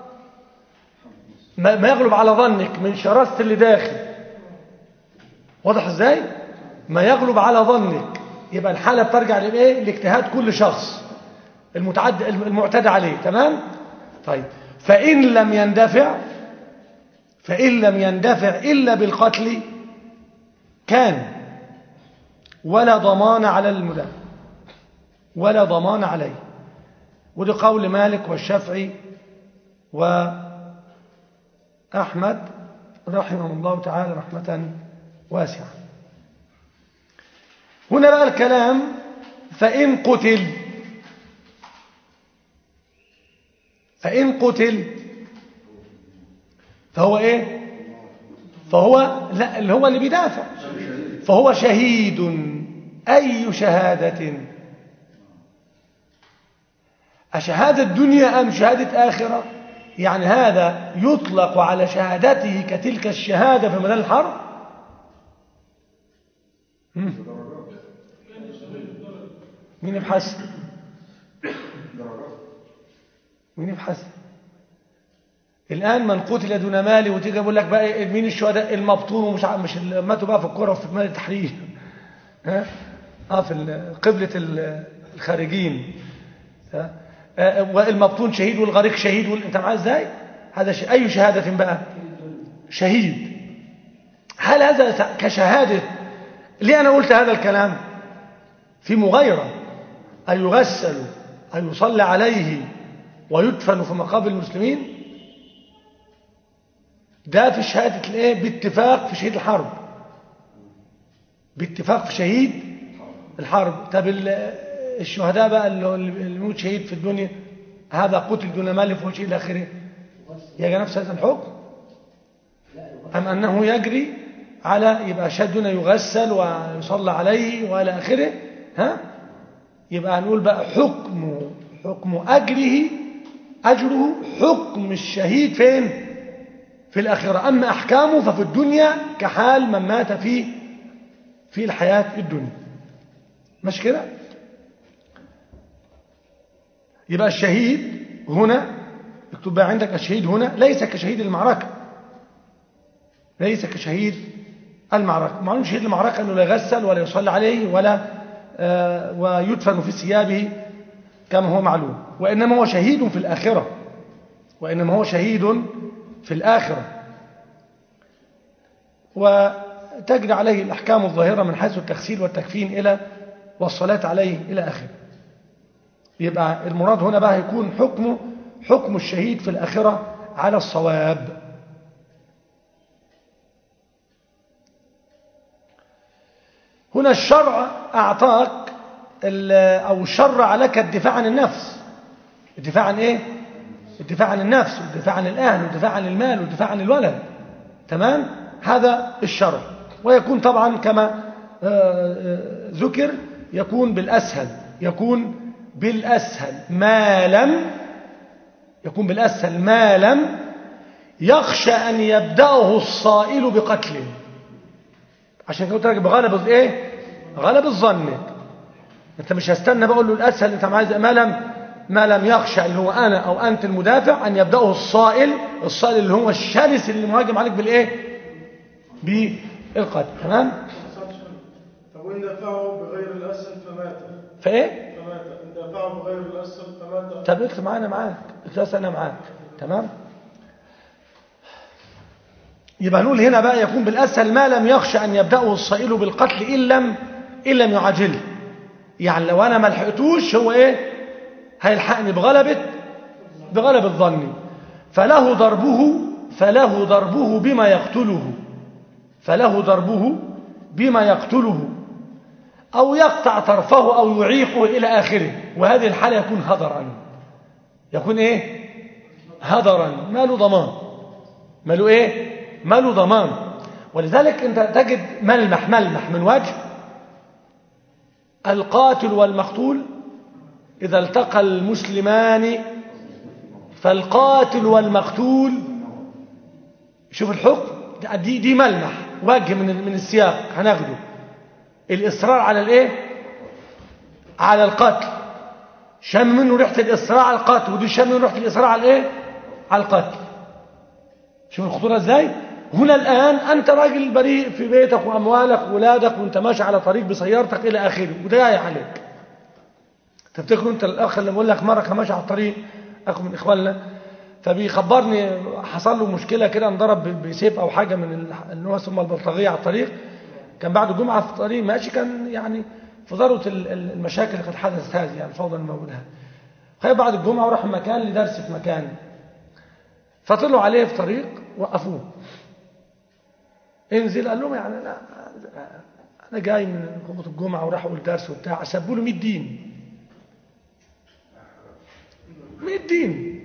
ما يغلب على ظنك من شراسة اللي داخل واضح ازاي ما يغلب على ظنك يبقى الحالة بترجع لإيه لاجتهاد كل شخص المتعد المعتدى عليه تمام طيب فإن لم يندفع فإن لم يندفع إلا بالقتل كان ولا ضمان على المدافع ولا ضمان عليه وده قول مالك والشافعي وأحمد رحمه الله تعالى رحمة واسعة هنا بقى الكلام فإن قتل فإن قتل فهو إيه فهو لا اللي هو اللي بيدافع فهو شهيد أي شهادة أشهادة دنيا أم شهادة آخرة يعني هذا يطلق على شهادته كتلك الشهادة في ميدان الحرب مين يبحث مين يبحث الآن من قتل دون مالي وتيجي يقول لك بقى مين الشهداء المبطون ومش مش ماتوا بقى في الكرة وفي مال التحرير ها اه في قبلة الخارجين ها والمبطون شهيد والغريق شهيد وال... انت معاه ازاي هذا ش... اي شهادة بقى شهيد هل هذا كشهادة ليه انا قلت هذا الكلام في مغايرة أن يغسل أن يصلى عليه ويدفن في مقابر المسلمين ده في شهادة الايه باتفاق في شهيد الحرب باتفاق في شهيد الحرب طب الشهداء بقى اللي يموت شهيد في الدنيا هذا قتل دون مال فهو شهيد اخره يجي نفس هذا الحكم أم أنه يجري على يبقى شهدنا يغسل ويصلى عليه وإلى آخره ها يبقى هنقول بقى حكم حكم أجره أجره حكم الشهيد فين في الآخرة أما أحكامه ففي الدنيا كحال من مات في في الحياة الدنيا مش كده يبقى الشهيد هنا اكتب بقى عندك الشهيد هنا ليس كشهيد المعركة ليس كشهيد المعركة معلوم شهيد المعركة أنه لا يغسل ولا يصلى عليه ولا آه ويدفن في ثيابه كما هو معلوم وإنما هو شهيد في الآخرة وإنما هو شهيد في الآخرة وتجري عليه الأحكام الظاهرة من حيث التغسيل والتكفين إلى والصلاة عليه إلى آخره يبقى المراد هنا بقى يكون حكمه حكم الشهيد في الآخرة على الصواب هنا الشرع أعطاك أو شرع لك الدفاع عن النفس الدفاع عن إيه؟ الدفاع عن النفس والدفاع عن الأهل والدفاع عن المال والدفاع عن الولد تمام؟ هذا الشرع ويكون طبعا كما ذكر يكون بالأسهل يكون بالأسهل ما لم يكون بالأسهل ما لم يخشى أن يبدأه الصائل بقتله عشان كده قلت لك بغلب ايه غلب الظن انت مش هستنى بقول له الاسهل انت عايز ما لم ما لم يخشى اللي هو انا او انت المدافع ان يبداه الصائل الصائل اللي هو الشرس اللي مهاجم عليك بالايه بالقتل تمام طب وإن دفعه بغير الأسهل فمات فايه فمات إن دفعه بغير الأسهل فمات طب اكتب معانا معاك اكتب انا معاك تمام يبقى نقول هنا بقى يكون بالاسهل ما لم يخشى ان يبداه الصائل بالقتل ان لم ان لم يعاجله يعني لو انا ما لحقتوش هو ايه هيلحقني بغلبه بغلبه ظني فله ضربه فله ضربه بما يقتله فله ضربه بما يقتله أو يقطع طرفه أو يعيقه إلى آخره وهذه الحالة يكون هدرا يكون إيه هدرا ما له ضمان ما له إيه ما له ضمان ولذلك أنت تجد ملمح ملمح من وجه القاتل والمقتول إذا التقى المسلمان فالقاتل والمقتول شوف الحكم دي دي ملمح وجه من من السياق هناخده الإصرار على الإيه على القتل شم منه ريحة الإصرار على القتل ودي شم منه ريحة الإصرار على الإيه على القتل شوف الخطورة إزاي هنا الآن أنت راجل بريء في بيتك وأموالك وولادك وأنت ماشي على طريق بسيارتك إلى آخره وده جاي عليك تفتكروا أنت الأخ اللي بقول لك مرة كان ماشي على الطريق أخو من إخواننا فبيخبرني حصل له مشكلة كده انضرب بسيف أو حاجة من اللي هو ثم البلطجية على الطريق كان بعد الجمعة في الطريق ماشي كان يعني في ذروة المشاكل اللي قد حدثت هذه يعني الفوضى الموجودة خير بعد الجمعة وراح مكان لدرس في مكان فطلعوا عليه في طريق وقفوه انزل قال لهم يعني لا انا جاي من خطبه الجمعه وراح اقول درس وبتاع سبوا له 100 دين 100 دين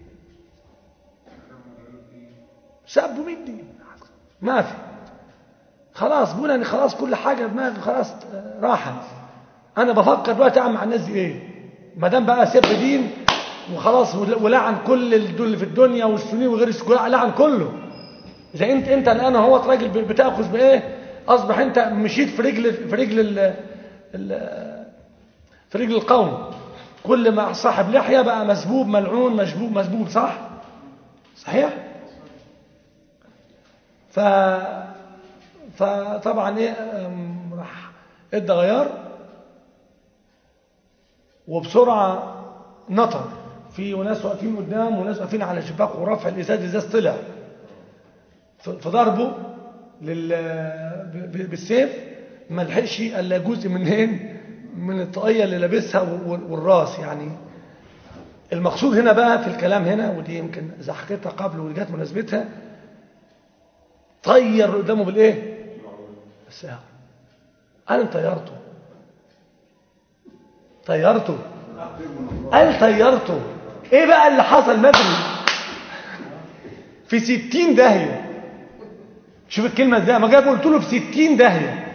سبوا 100 دين ما في خلاص بقول انا خلاص كل حاجه دماغي خلاص راحت انا بفكر دلوقتي اعمل مع الناس دي ايه ما دام بقى سب دين وخلاص ولعن كل اللي في الدنيا والسنين وغير السنين لعن كله اذا انت انت الان هو راجل بتاخذ بايه اصبح انت مشيت في رجل في رجل ال ال في رجل القوم كل ما صاحب لحيه بقى مسبوب ملعون مشبوب مسبوب صح صحيح ف فطبعا ايه راح ادى غيار وبسرعه نطر في ناس واقفين قدام وناس واقفين على شباك ورفع الازاز الازاز طلع في ضربه لل... بالسيف ما لحقش الا جزء منين من الطاقيه اللي لابسها والراس يعني المقصود هنا بقى في الكلام هنا ودي يمكن اذا حكيتها قبل وجات مناسبتها طير قدامه بالايه الساعه انا طيرته طيرته قال طيرته ايه بقى اللي حصل مدري في ستين داهيه شوف الكلمة ازاي ما جاب قلت له في ستين داهية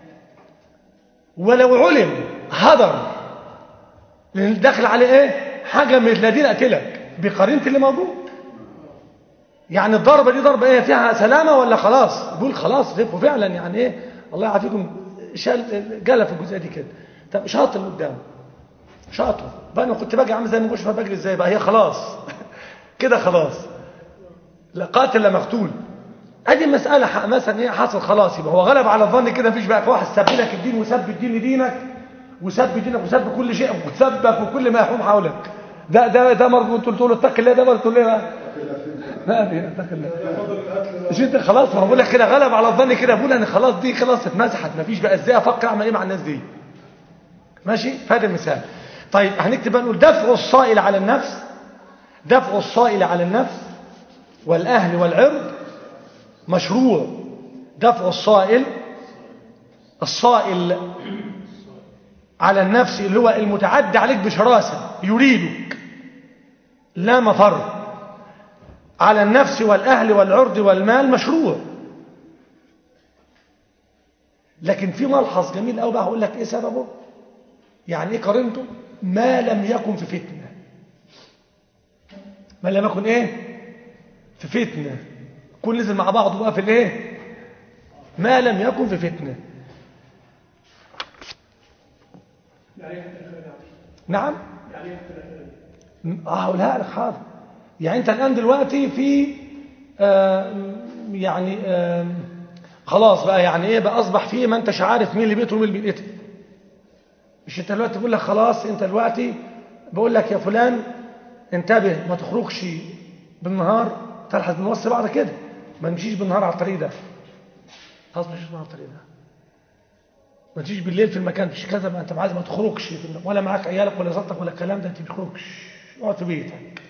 ولو علم هدر لان داخل عليه ايه حاجة من الذين قتلك بقرينة اللي موجود يعني الضربة دي ضربة ايه فيها سلامة ولا خلاص يقول خلاص وفعلا يعني ايه الله يعافيكم شال جلى في الجزئية دي كده طب شاط اللي قدامه شاطه بقى انا كنت باجي عامل زي ما بقولش بجري ازاي بقى هي خلاص كده خلاص لا قاتل لا مقتول ادي مسألة مثلا ايه حصل خلاص يبقى هو غلب على الظن كده مفيش بقى واحد سب لك الدين وسب الدين لدينك وسب دينك وسب كل شيء وسبك وكل ما يحوم حولك ده ده ده مرض وانت تقول له اتق الله ده مرض تقول له لا لا اتق الله مش انت خلاص ما بقول لك كده غلب على الظن كده بقول انا خلاص دي خلاص اتمسحت مفيش بقى ازاي افكر اعمل ايه مع الناس دي ماشي فهذا المثال طيب هنكتب بقى نقول دفع الصائل على النفس دفع الصائل على النفس والاهل والعرض مشروع دفع الصائل الصائل على النفس اللي هو المتعدى عليك بشراسة يريدك لا مفر على النفس والأهل والعرض والمال مشروع لكن في ملحظ جميل قوي بقى هقول لك ايه سببه يعني ايه قارنته ما لم يكن في فتنه ما لم يكن ايه في فتنه كل نزل مع بعضه بقى في الايه ما لم يكن في فتنه نعم هقولها لك حاضر يعني انت الان دلوقتي في آه يعني آه خلاص بقى يعني ايه بقى اصبح فيه ما انتش عارف مين اللي بيته ومين اللي بيتقتل مش انت دلوقتي بقول لك خلاص انت دلوقتي بقول لك يا فلان انتبه ما تخرجش بالنهار تلحظ بنوصي بعض كده ما نمشيش بالنهار على الطريق ده خلاص مش على الطريق ده ما تجيش بالليل في المكان مش كذا ما انت عايز ما تخرجش في الم- ولا معاك عيالك ولا زوجتك ولا الكلام ده انت ما تخرجش اقعد في بيتك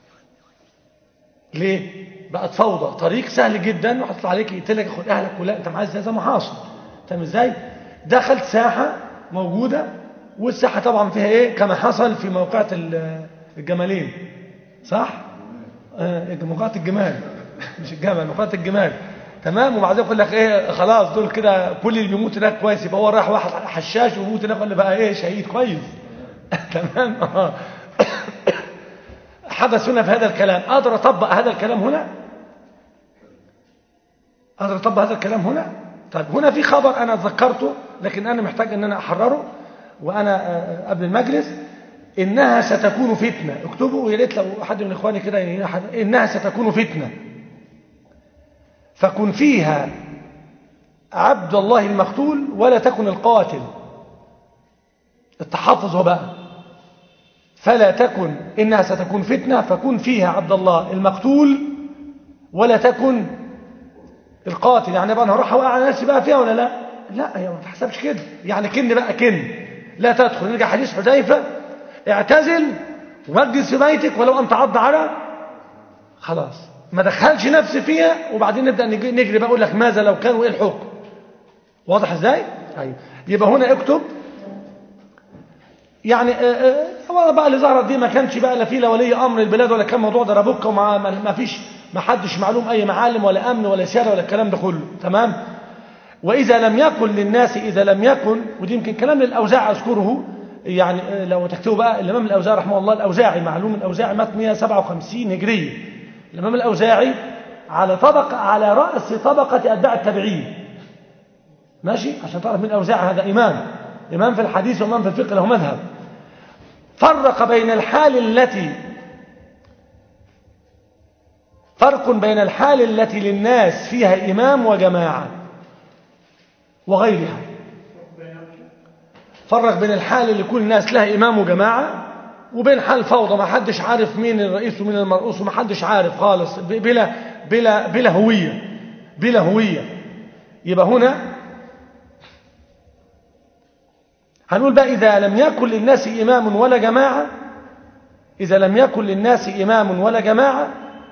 ليه بقت فوضى طريق سهل جدا وحطت عليك يقتلك ياخد اهلك ولا انت معايز زي ما حاصل فاهم ازاي دخلت ساحه موجوده والساحه طبعا فيها ايه كما حصل في موقعة ال- الجمالين صح آه، موقعة الجمال مش الجمل موقعة الجمال تمام وبعدين يقول لك ايه خلاص دول كده كل اللي بيموت هناك كويس يبقى هو راح واحد حشاش ويموت هناك ولا بقى ايه شهيد كويس تمام آه. حدث هنا في هذا الكلام اقدر اطبق هذا الكلام هنا اقدر اطبق هذا الكلام هنا طيب هنا في خبر انا ذكرته لكن انا محتاج ان انا احرره وانا آه، قبل المجلس انها ستكون فتنه اكتبوا ويا ريت لو حد من اخواني كده يحد- انها ستكون فتنه فكن فيها عبد الله المقتول ولا تكن القاتل التحفظ هو بقى فلا تكن إنها ستكون فتنة فكن فيها عبد الله المقتول ولا تكن القاتل يعني بقى انا هروح اوقع على نفسي بقى فيها ولا لا لا هي ما تحسبش كده يعني كن بقى كن لا تدخل نرجع حديث حذيفه اعتزل واجلس في بيتك ولو ان تعض على خلاص ما دخلش نفسي فيها وبعدين نبدا نجي- نجري بقى اقول لك ماذا لو كان وايه الحكم واضح ازاي ايوه يبقى هنا اكتب يعني آه، آه، طبعا بقى اللي ظهرت دي ما كانش بقى لا في لا ولي امر البلاد ولا كان موضوع دربكه وما ما ما فيش ما حدش معلوم اي معالم ولا امن ولا سياده ولا الكلام ده كله تمام واذا لم يكن للناس اذا لم يكن ودي يمكن كلام للاوزاعي اذكره يعني آه، لو تكتبوا بقى الامام الاوزاعي رحمه الله الاوزاعي معلوم الاوزاعي مات 157 هجريه الامام الاوزاعي على طبقه على راس طبقه اتباع التابعين ماشي عشان تعرف من الاوزاعي هذا امام امام في الحديث وامام في الفقه له مذهب فرق بين الحال التي فرق بين الحال التي للناس فيها إمام وجماعة وغيرها فرق بين الحال اللي كل الناس لها إمام وجماعة وبين حال فوضى ما حدش عارف مين الرئيس ومين المرؤوس وما حدش عارف خالص ب- بلا بلا بلا هوية بلا هوية يبقى هنا هنقول بقى إذا لم يكن للناس إمام ولا جماعة إذا لم يكن للناس إمام ولا جماعة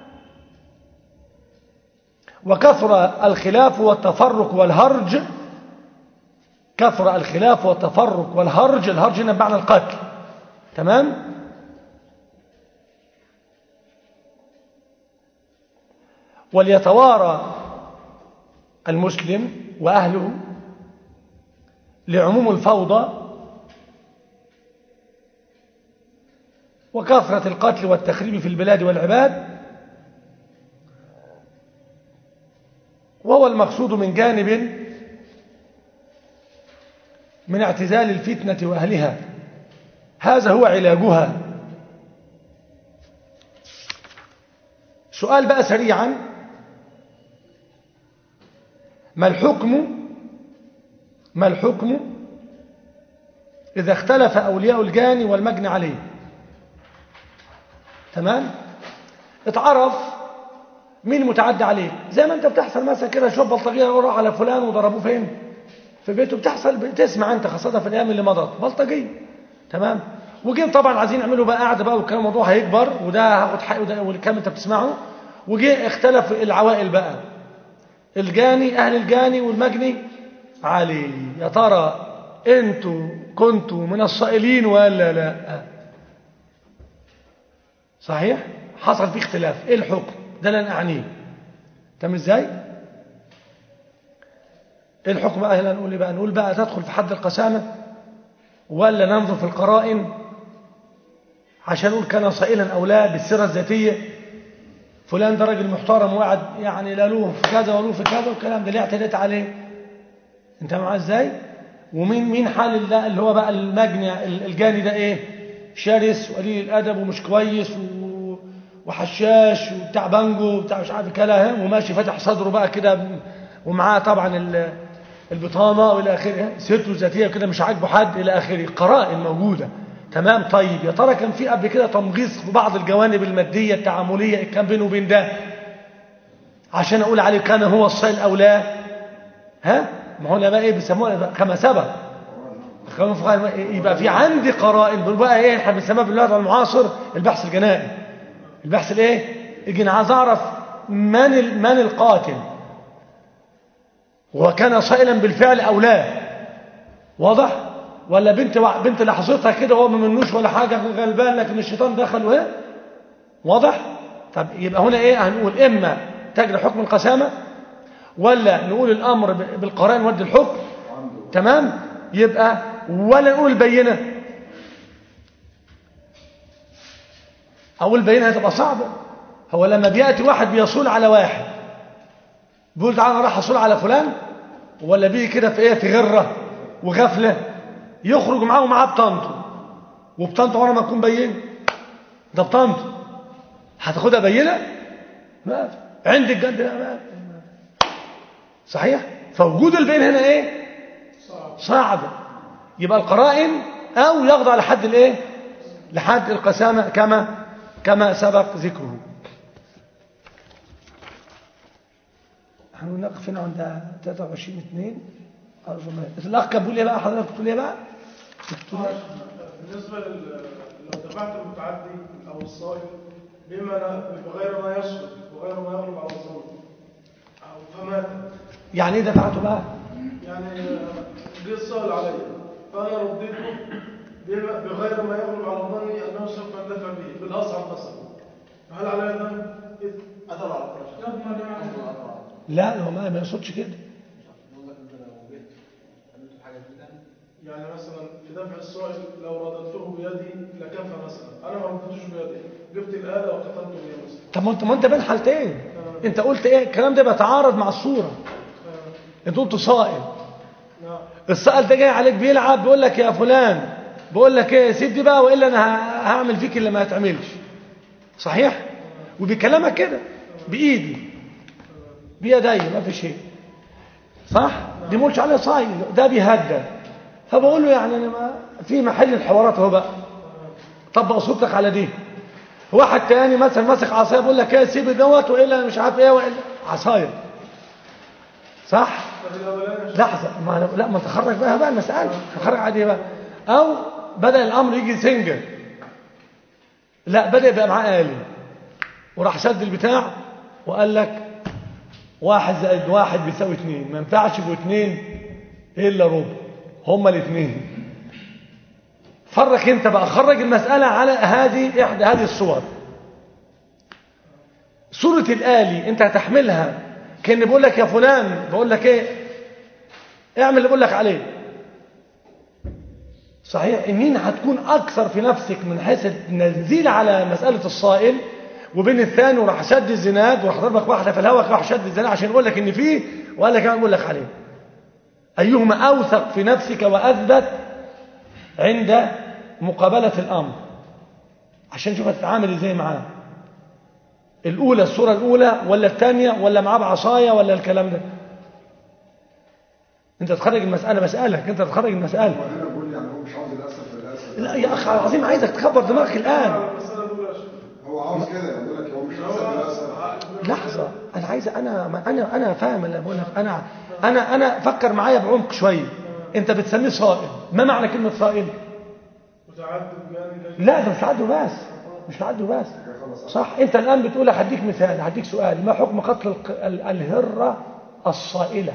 وكثر الخلاف والتفرق والهرج كثر الخلاف والتفرق والهرج الهرج هنا بمعنى القتل تمام وليتوارى المسلم وأهله لعموم الفوضى وكثرة القتل والتخريب في البلاد والعباد وهو المقصود من جانب من اعتزال الفتنة وأهلها هذا هو علاجها سؤال بقى سريعا ما الحكم ما الحكم إذا اختلف أولياء الجاني والمجني عليه تمام اتعرف مين متعدى عليه زي ما انت بتحصل مثلا كده شوف بلطجيه راح على فلان وضربوه فين في بيته بتحصل بتسمع انت خاصه في الايام اللي مضت بلطجيه تمام وجيم طبعا عايزين يعملوا بقى قاعده بقى والكلام الموضوع هيكبر وده هاخد حقه وده والكلام انت بتسمعه وجي اختلف العوائل بقى الجاني اهل الجاني والمجني عليه يا ترى انتوا كنتوا من الصائلين ولا لا صحيح حصل فيه اختلاف ايه الحكم ده اللي انا اعنيه تمام ازاي ايه الحكم بقى هنا نقول ايه بقى نقول بقى تدخل في حد القسامه ولا ننظر في القرائن عشان نقول كان صائلا او لا بالسيره الذاتيه فلان ده راجل محترم وقعد يعني لا له في كذا وله في كذا والكلام ده ليه اعتديت عليه انت معاه ازاي ومين مين حال الله اللي هو بقى المجني الجاني ده ايه شرس وقليل الادب ومش كويس و... وحشاش وبتاع بانجو وبتاع مش عارف كلام وماشي فاتح صدره بقى كده ومعاه طبعا ال- البطانة والى اخره سيرته الذاتية كده مش عاجبه حد الى اخره قرائن موجودة تمام طيب يا ترى كان في قبل كده تمغيص في بعض الجوانب المادية التعاملية كان بينه وبين ده عشان اقول عليه كان هو الصيل او لا ها ما هو بقى ايه بيسموها كما سبق كانوا فقهاء- يبقى في عندي قرائن بنقول بقى ايه احنا بنسميها بالوضع المعاصر البحث الجنائي البحث الايه الجنائي عايز اعرف من ال- من القاتل وكان صائلا بالفعل او لا واضح ولا بنت وع- بنت لحظتها كده وهو ما منوش ولا حاجه غلبان لكن الشيطان دخل وهي واضح طب يبقى هنا ايه هنقول اما تجري حكم القسامه ولا نقول الامر ب- بالقرائن ود الحكم تمام يبقى ولا نقول البينه او البينه هتبقى صعبه هو لما بياتي واحد بيصول على واحد بيقول تعالى انا راح اصول على فلان ولا بيجي كده في ايه في غره وغفله يخرج معاه ومعاه بطنطه وبطنطه وانا ما اكون بين ده بطنطه هتاخدها بينه ما في. عندك جد لا ما في. صحيح فوجود البين هنا ايه صعب يبقى القرائن او يخضع لحد الايه لحد القسامه كما كما سبق ذكره هنوقف هنا عند 23 2 الاخ كان بيقول ايه بقى حضرتك بتقول ايه بقى بتقول إيه؟ بالنسبة لل... لو دفعت المتعدي أو الصائل بما لا بغير ما يشرب وغير ما يغلب على الظن أو فمات يعني ايه دفعته بقى يعني جه السائل علي فأنا رديته بما بغير ما يغلب على ظني أنه سوف يندفع به بالأصعب مثلا فهل علي ذنب؟ أثر على الفرج يضمن يعني لا هو ما ما يقصدش كده يعني مثلا في دفع السائل لو رددته بيدي لكفى مثلا انا ما رددتوش بيدي جبت الاله وقتلته بيها مثلا طب ما انت ما انت بين حالتين انت قلت ايه الكلام ده بيتعارض مع الصوره انت قلت صائل نعم السائل ده جاي عليك بيلعب بيقول لك يا فلان بقول لك ايه سيب دي بقى والا انا ه- هعمل فيك اللي ما يتعملش صحيح وبيكلمك كده بايدي بيدي ما في شيء صح دي ما قلتش عليه صايل ده بيهدد فبقول له يعني انا ما في محل الحوارات اهو بقى طبق صورتك على دي واحد تاني مثلا ماسك عصايه بيقول لك ايه سيب دوت والا أنا مش عارف ايه والا عصايه صح طب الاولاني لحظة ما أنا لا ما تخرج بقى بقى المسألة تخرج عادي بقى أو بدأ الأمر يجي سنجر لا بدأ يبقى معاه آلي وراح شد البتاع وقال لك واحد زائد واحد بيساوي اتنين ما ينفعش يبقوا اتنين إلا ربع هما الاتنين فرق انت بقى خرج المسألة على هذه إحدى هذه الصور صورة الآلي انت هتحملها كأني بقول لك يا فلان بقول لك ايه اعمل اللي بقول لك عليه صحيح مين هتكون اكثر في نفسك من حيث التنزيل على مسألة الصائل وبين الثاني وراح شد الزناد وراح ضربك واحدة في الهواء راح شد الزناد عشان يقول لك ان فيه وقال لك كمان بقول لك عليه ايهما اوثق في نفسك واثبت عند مقابلة الامر عشان نشوف هتتعامل ازاي معاه الأولى الصورة الأولى ولا الثانية ولا معاه بعصاية ولا الكلام ده أنت تخرج المسألة بسألك أنت تخرج المسألة وهنا بقول يعني هو مش عاوز الاسف للاسف لا يا أخ العظيم عايزك تكبر دماغك الآن على المساله الاولى يا شيخ هو عاوز كده يقول لك هو مش اسف للاسف لحظة أنا عايز أنا ما أنا أنا فاهم اللي بقول لك أنا أنا أنا فكر معايا بعمق شوية أنت بتسميه صائل ما معنى كلمة صائل؟ متعدد يعني لا ده مش عدو بس مش عدو بس صح انت الان بتقول هديك مثال هديك سؤال ما حكم قتل الق- ال- الهرة الصائلة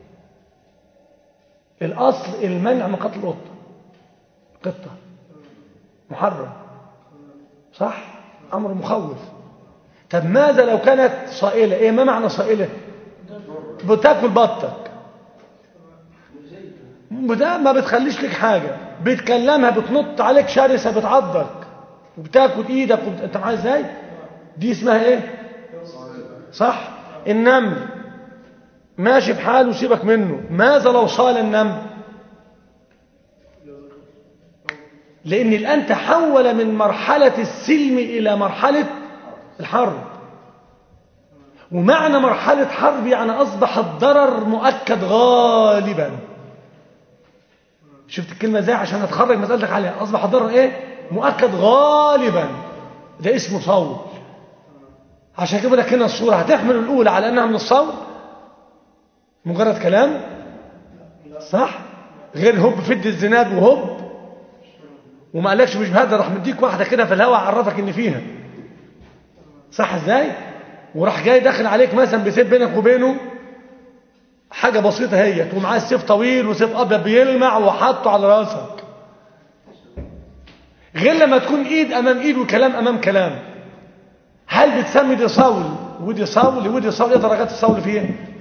الاصل المنع من قتل القطة قطة محرم صح امر مخوف طب ماذا لو كانت صائلة ايه ما معنى صائلة بتاكل بطك وده ما بتخليش لك حاجة بتكلمها بتنط عليك شرسة بتعضك وبتاكل ايدك وبت... انت معايا ازاي دي اسمها ايه صح النمل ماشي بحاله سيبك منه ماذا لو صال النمل لان الان تحول من مرحلة السلم الى مرحلة الحرب ومعنى مرحلة حرب يعني أصبح الضرر مؤكد غالبا شفت الكلمة ازاي عشان أتخرج مسألتك عليها أصبح الضرر إيه مؤكد غالبا ده اسمه صول عشان كده لك هنا الصورة هتحمل الأولى على أنها من الصول مجرد كلام صح غير هوب فد الزناد وهوب وما قالكش مش بهذا راح مديك واحدة كده في الهواء عرفك ان فيها صح ازاي وراح جاي داخل عليك مثلا بسيف بينك وبينه حاجة بسيطة هي ومعاه السيف طويل وسيف أبيض بيلمع وحاطه على راسك غير لما تكون ايد امام ايد وكلام امام كلام هل بتسمي دي صول ودي صول ودي صول ايه درجات الصول فيها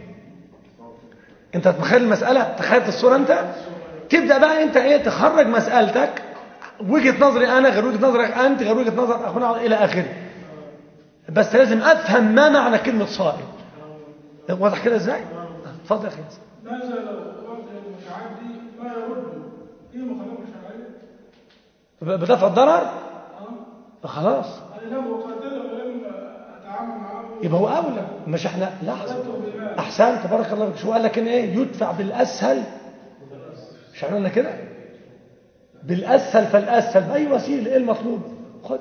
انت تتخيل المسألة تخيلت الصورة انت تبدأ بقى انت ايه تخرج مسألتك وجهة نظري انا غير وجهة نظرك انت غير وجهة نظر اخونا الى اخره بس لازم افهم ما معنى كلمة صائب واضح كده ازاي اتفضل يا اخي ياسر. ماذا لو قلت المتعدي ما يرد في مخالفة شرعية؟ بدفع الضرر أه؟ خلاص أنا لم أقاتله ولم أتعامل معه يبقى هو اولى مش احنا لحظه قتلته بالمال احسن تبارك الله فيك شو قال لك ان ايه يدفع بالاسهل مش احنا قلنا كده بالاسهل فالاسهل باي وسيله ايه المطلوب خد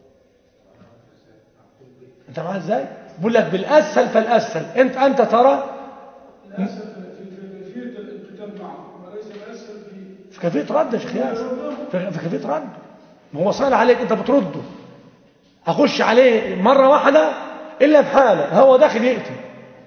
انت معايا ازاي بقول لك بالاسهل فالاسهل انت انت ترى الأسهل في في كيفية القتال معه وليس الأسهل في في كيفيه رد يا شيخ ياسر في في كيفيه رد ما هو صار عليك انت بترده اخش عليه مره واحده الا في حاله هو داخل يقتل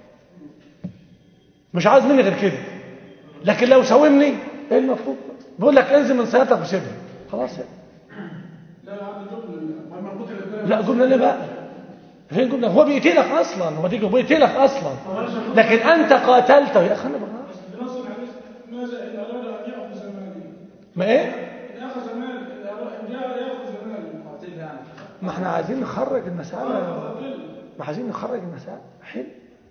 مش عايز مني غير كده لكن لو ساومني ايه المطلوب بقول لك انزل من سيارتك وسيبها خلاص يعني. لا هذا جملة ما مربوط الإبرة لا جمله ليه بقى فين جمله هو بيقتلك اصلا هو دي بيقتلك اصلا لكن انت قاتلته يا اخي انا بقى بنص الحديث ماذا إن أراد أن يأخذ مالي ما ايه إن أخذ مالي إن أراد- إن جاء يأخذ مالي ما احنا عايزين نخرج المساله قاتل ما عايزين نخرج المسائل حلو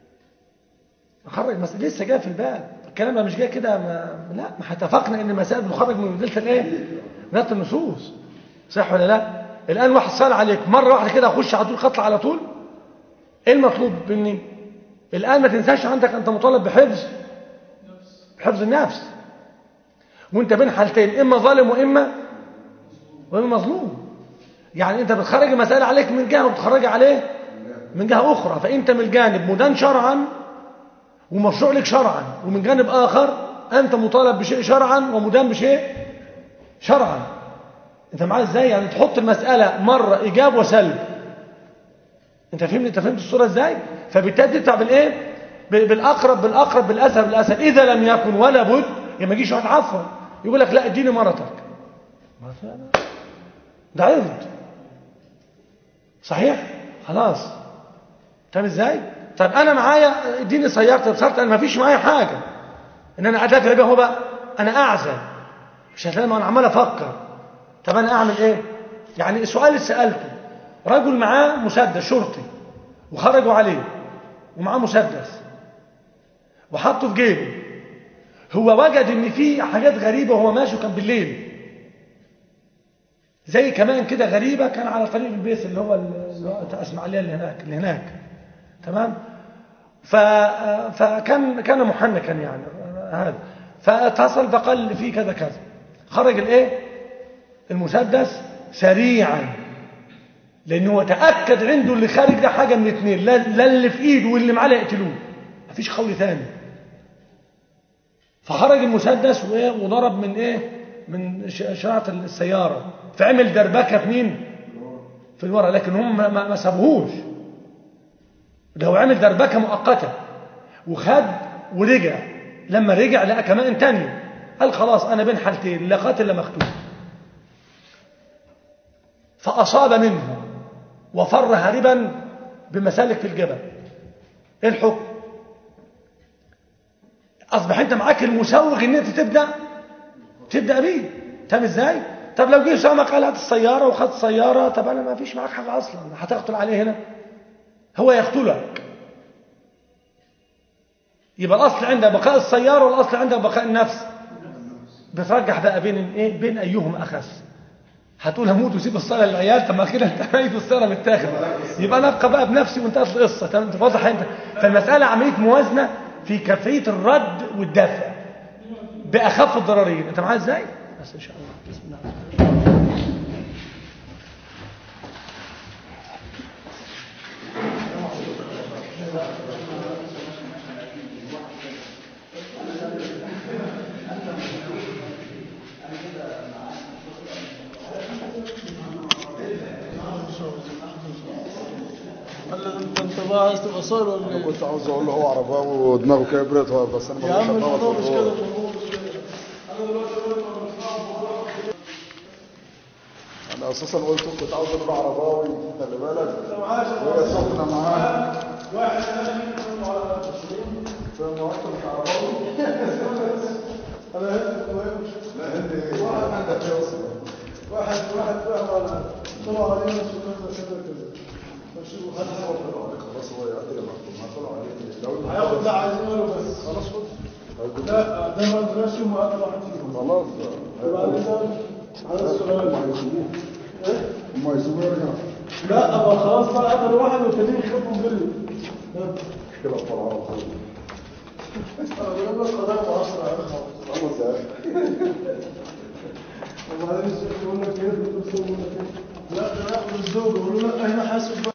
نخرج مسائل لسه جاي في الباب الكلام ده مش جاي كده ما... لا ما احنا اتفقنا ان المسائل بنخرج من مدلة الايه مدلة النصوص صح ولا لا الان واحد صار عليك مره واحده كده اخش على طول خطل على طول ايه المطلوب مني الان ما تنساش عندك انت مطالب بحفظ حفظ النفس وانت بين حالتين اما ظالم واما واما مظلوم يعني انت بتخرج المسائل عليك من جهه وبتخرجها عليه من جهة أخرى فأنت من جانب مدان شرعا ومشروع لك شرعا ومن جانب آخر أنت مطالب بشيء شرعا ومدان بشيء شرعا أنت معايا إزاي يعني تحط المسألة مرة إيجاب وسلب أنت فهمت أنت فهمت الصورة إزاي فبالتالي تدفع بالإيه ب- بالأقرب بالأقرب بالأسهل بالأسهل إذا لم يكن ولا بد يا ما يجيش واحد عفوا يقول لك لا اديني مرتك ما فعلا. ده عرض صحيح خلاص طب ازاي طب انا معايا اديني سيارتي بسيارتي انا ما فيش معايا حاجه ان انا ادافع بيها هو بقى انا اعزل مش هتلاقي ما انا عمال افكر طب انا اعمل ايه يعني السؤال اللي سالته رجل معاه مسدس شرطي وخرجوا عليه ومعاه مسدس وحطه في جيبه هو وجد ان في حاجات غريبه وهو ماشي وكان بالليل زي كمان كده غريبة كان على طريق البيس اللي هو اللي هو بتاع اسماعيلية اللي هناك اللي هناك تمام ف... فكان كان محنكا يعني هذا فاتصل فقال في كذا كذا خرج الايه المسدس سريعا لانه هو تاكد عنده اللي خارج ده حاجه من اثنين لا لا اللي في ايده واللي معاه لا يقتلوه مفيش قول ثاني فخرج المسدس وايه وضرب من ايه من ش- شراعة السيارة فعمل دربكة في مين في الورا لكن هم ما, ما سابوهوش ده هو عمل دربكة مؤقتة وخد ورجع لما رجع لقى كمان تانية قال خلاص انا بين حالتين لا قاتل لا مقتول فاصاب منه وفر هاربا بمسالك في الجبل ايه الحكم اصبح انت معاك المسوغ ان انت تبدا تبدا بيه تمام ازاي طب لو جه اسامه قال هات السياره وخد السياره طب انا ما فيش معاك حاجه اصلا هتقتل عليه هنا هو يقتلك يبقى الاصل عندك بقاء السياره والاصل عندك بقاء النفس بترجح بقى بين ايه بين ايهم اخس هتقول هموت وسيب الصلاه للعيال طب ما كده انت ميت والصلاه متاخد يبقى انا ابقى بقى بنفسي وانتهت القصه تمام انت واضح انت فالمساله عمليه موازنه في كيفيه الرد والدفع باخف الضررين انت معايا ازاي بس ان شاء الله بسم الله هلا انت انت بقى عايز تبقى صاير ولا ايه؟ كنت عاوز اقول له هو عرباوي ودماغه كبرت هو بس انا يا عم بقولش الموضوع أطلع مش فوق. كده الموضوع مش كده انا دلوقتي بقول لك انا بسمعه انا اساسا قلت كنت عاوز اقول له عرباوي خلي بالك انت معايا وهي سخنه معاه واحد ثاني يسمع على المسلمين فاهم انت مش عرباوي انا هند كويس لا هندي ايه عندك ايه اصلا واحد واحد فاهم على طلع عليه نفسه كذا كذا كذا فشوف خد خلاص هو يقدر لما ما طلع عليه لو انت هياخد لا عايزين له بس خلاص خد لا ده ما طلعش يوم اكل واحد فيهم خلاص وبعدين ده على السؤال هم هيسيبوه ايه؟ هم هيسيبوه يرجع لا ما خلاص بقى قتل واحد والتانيين خافوا وجريوا كده في العرب انا بقول لك قضايا معاصرة يا اخي خلاص يا اخي وبعدين الشيخ يقول لك ايه بتقول له لا ده ياخد الزوجة يقول له لا هنا حاسب بقى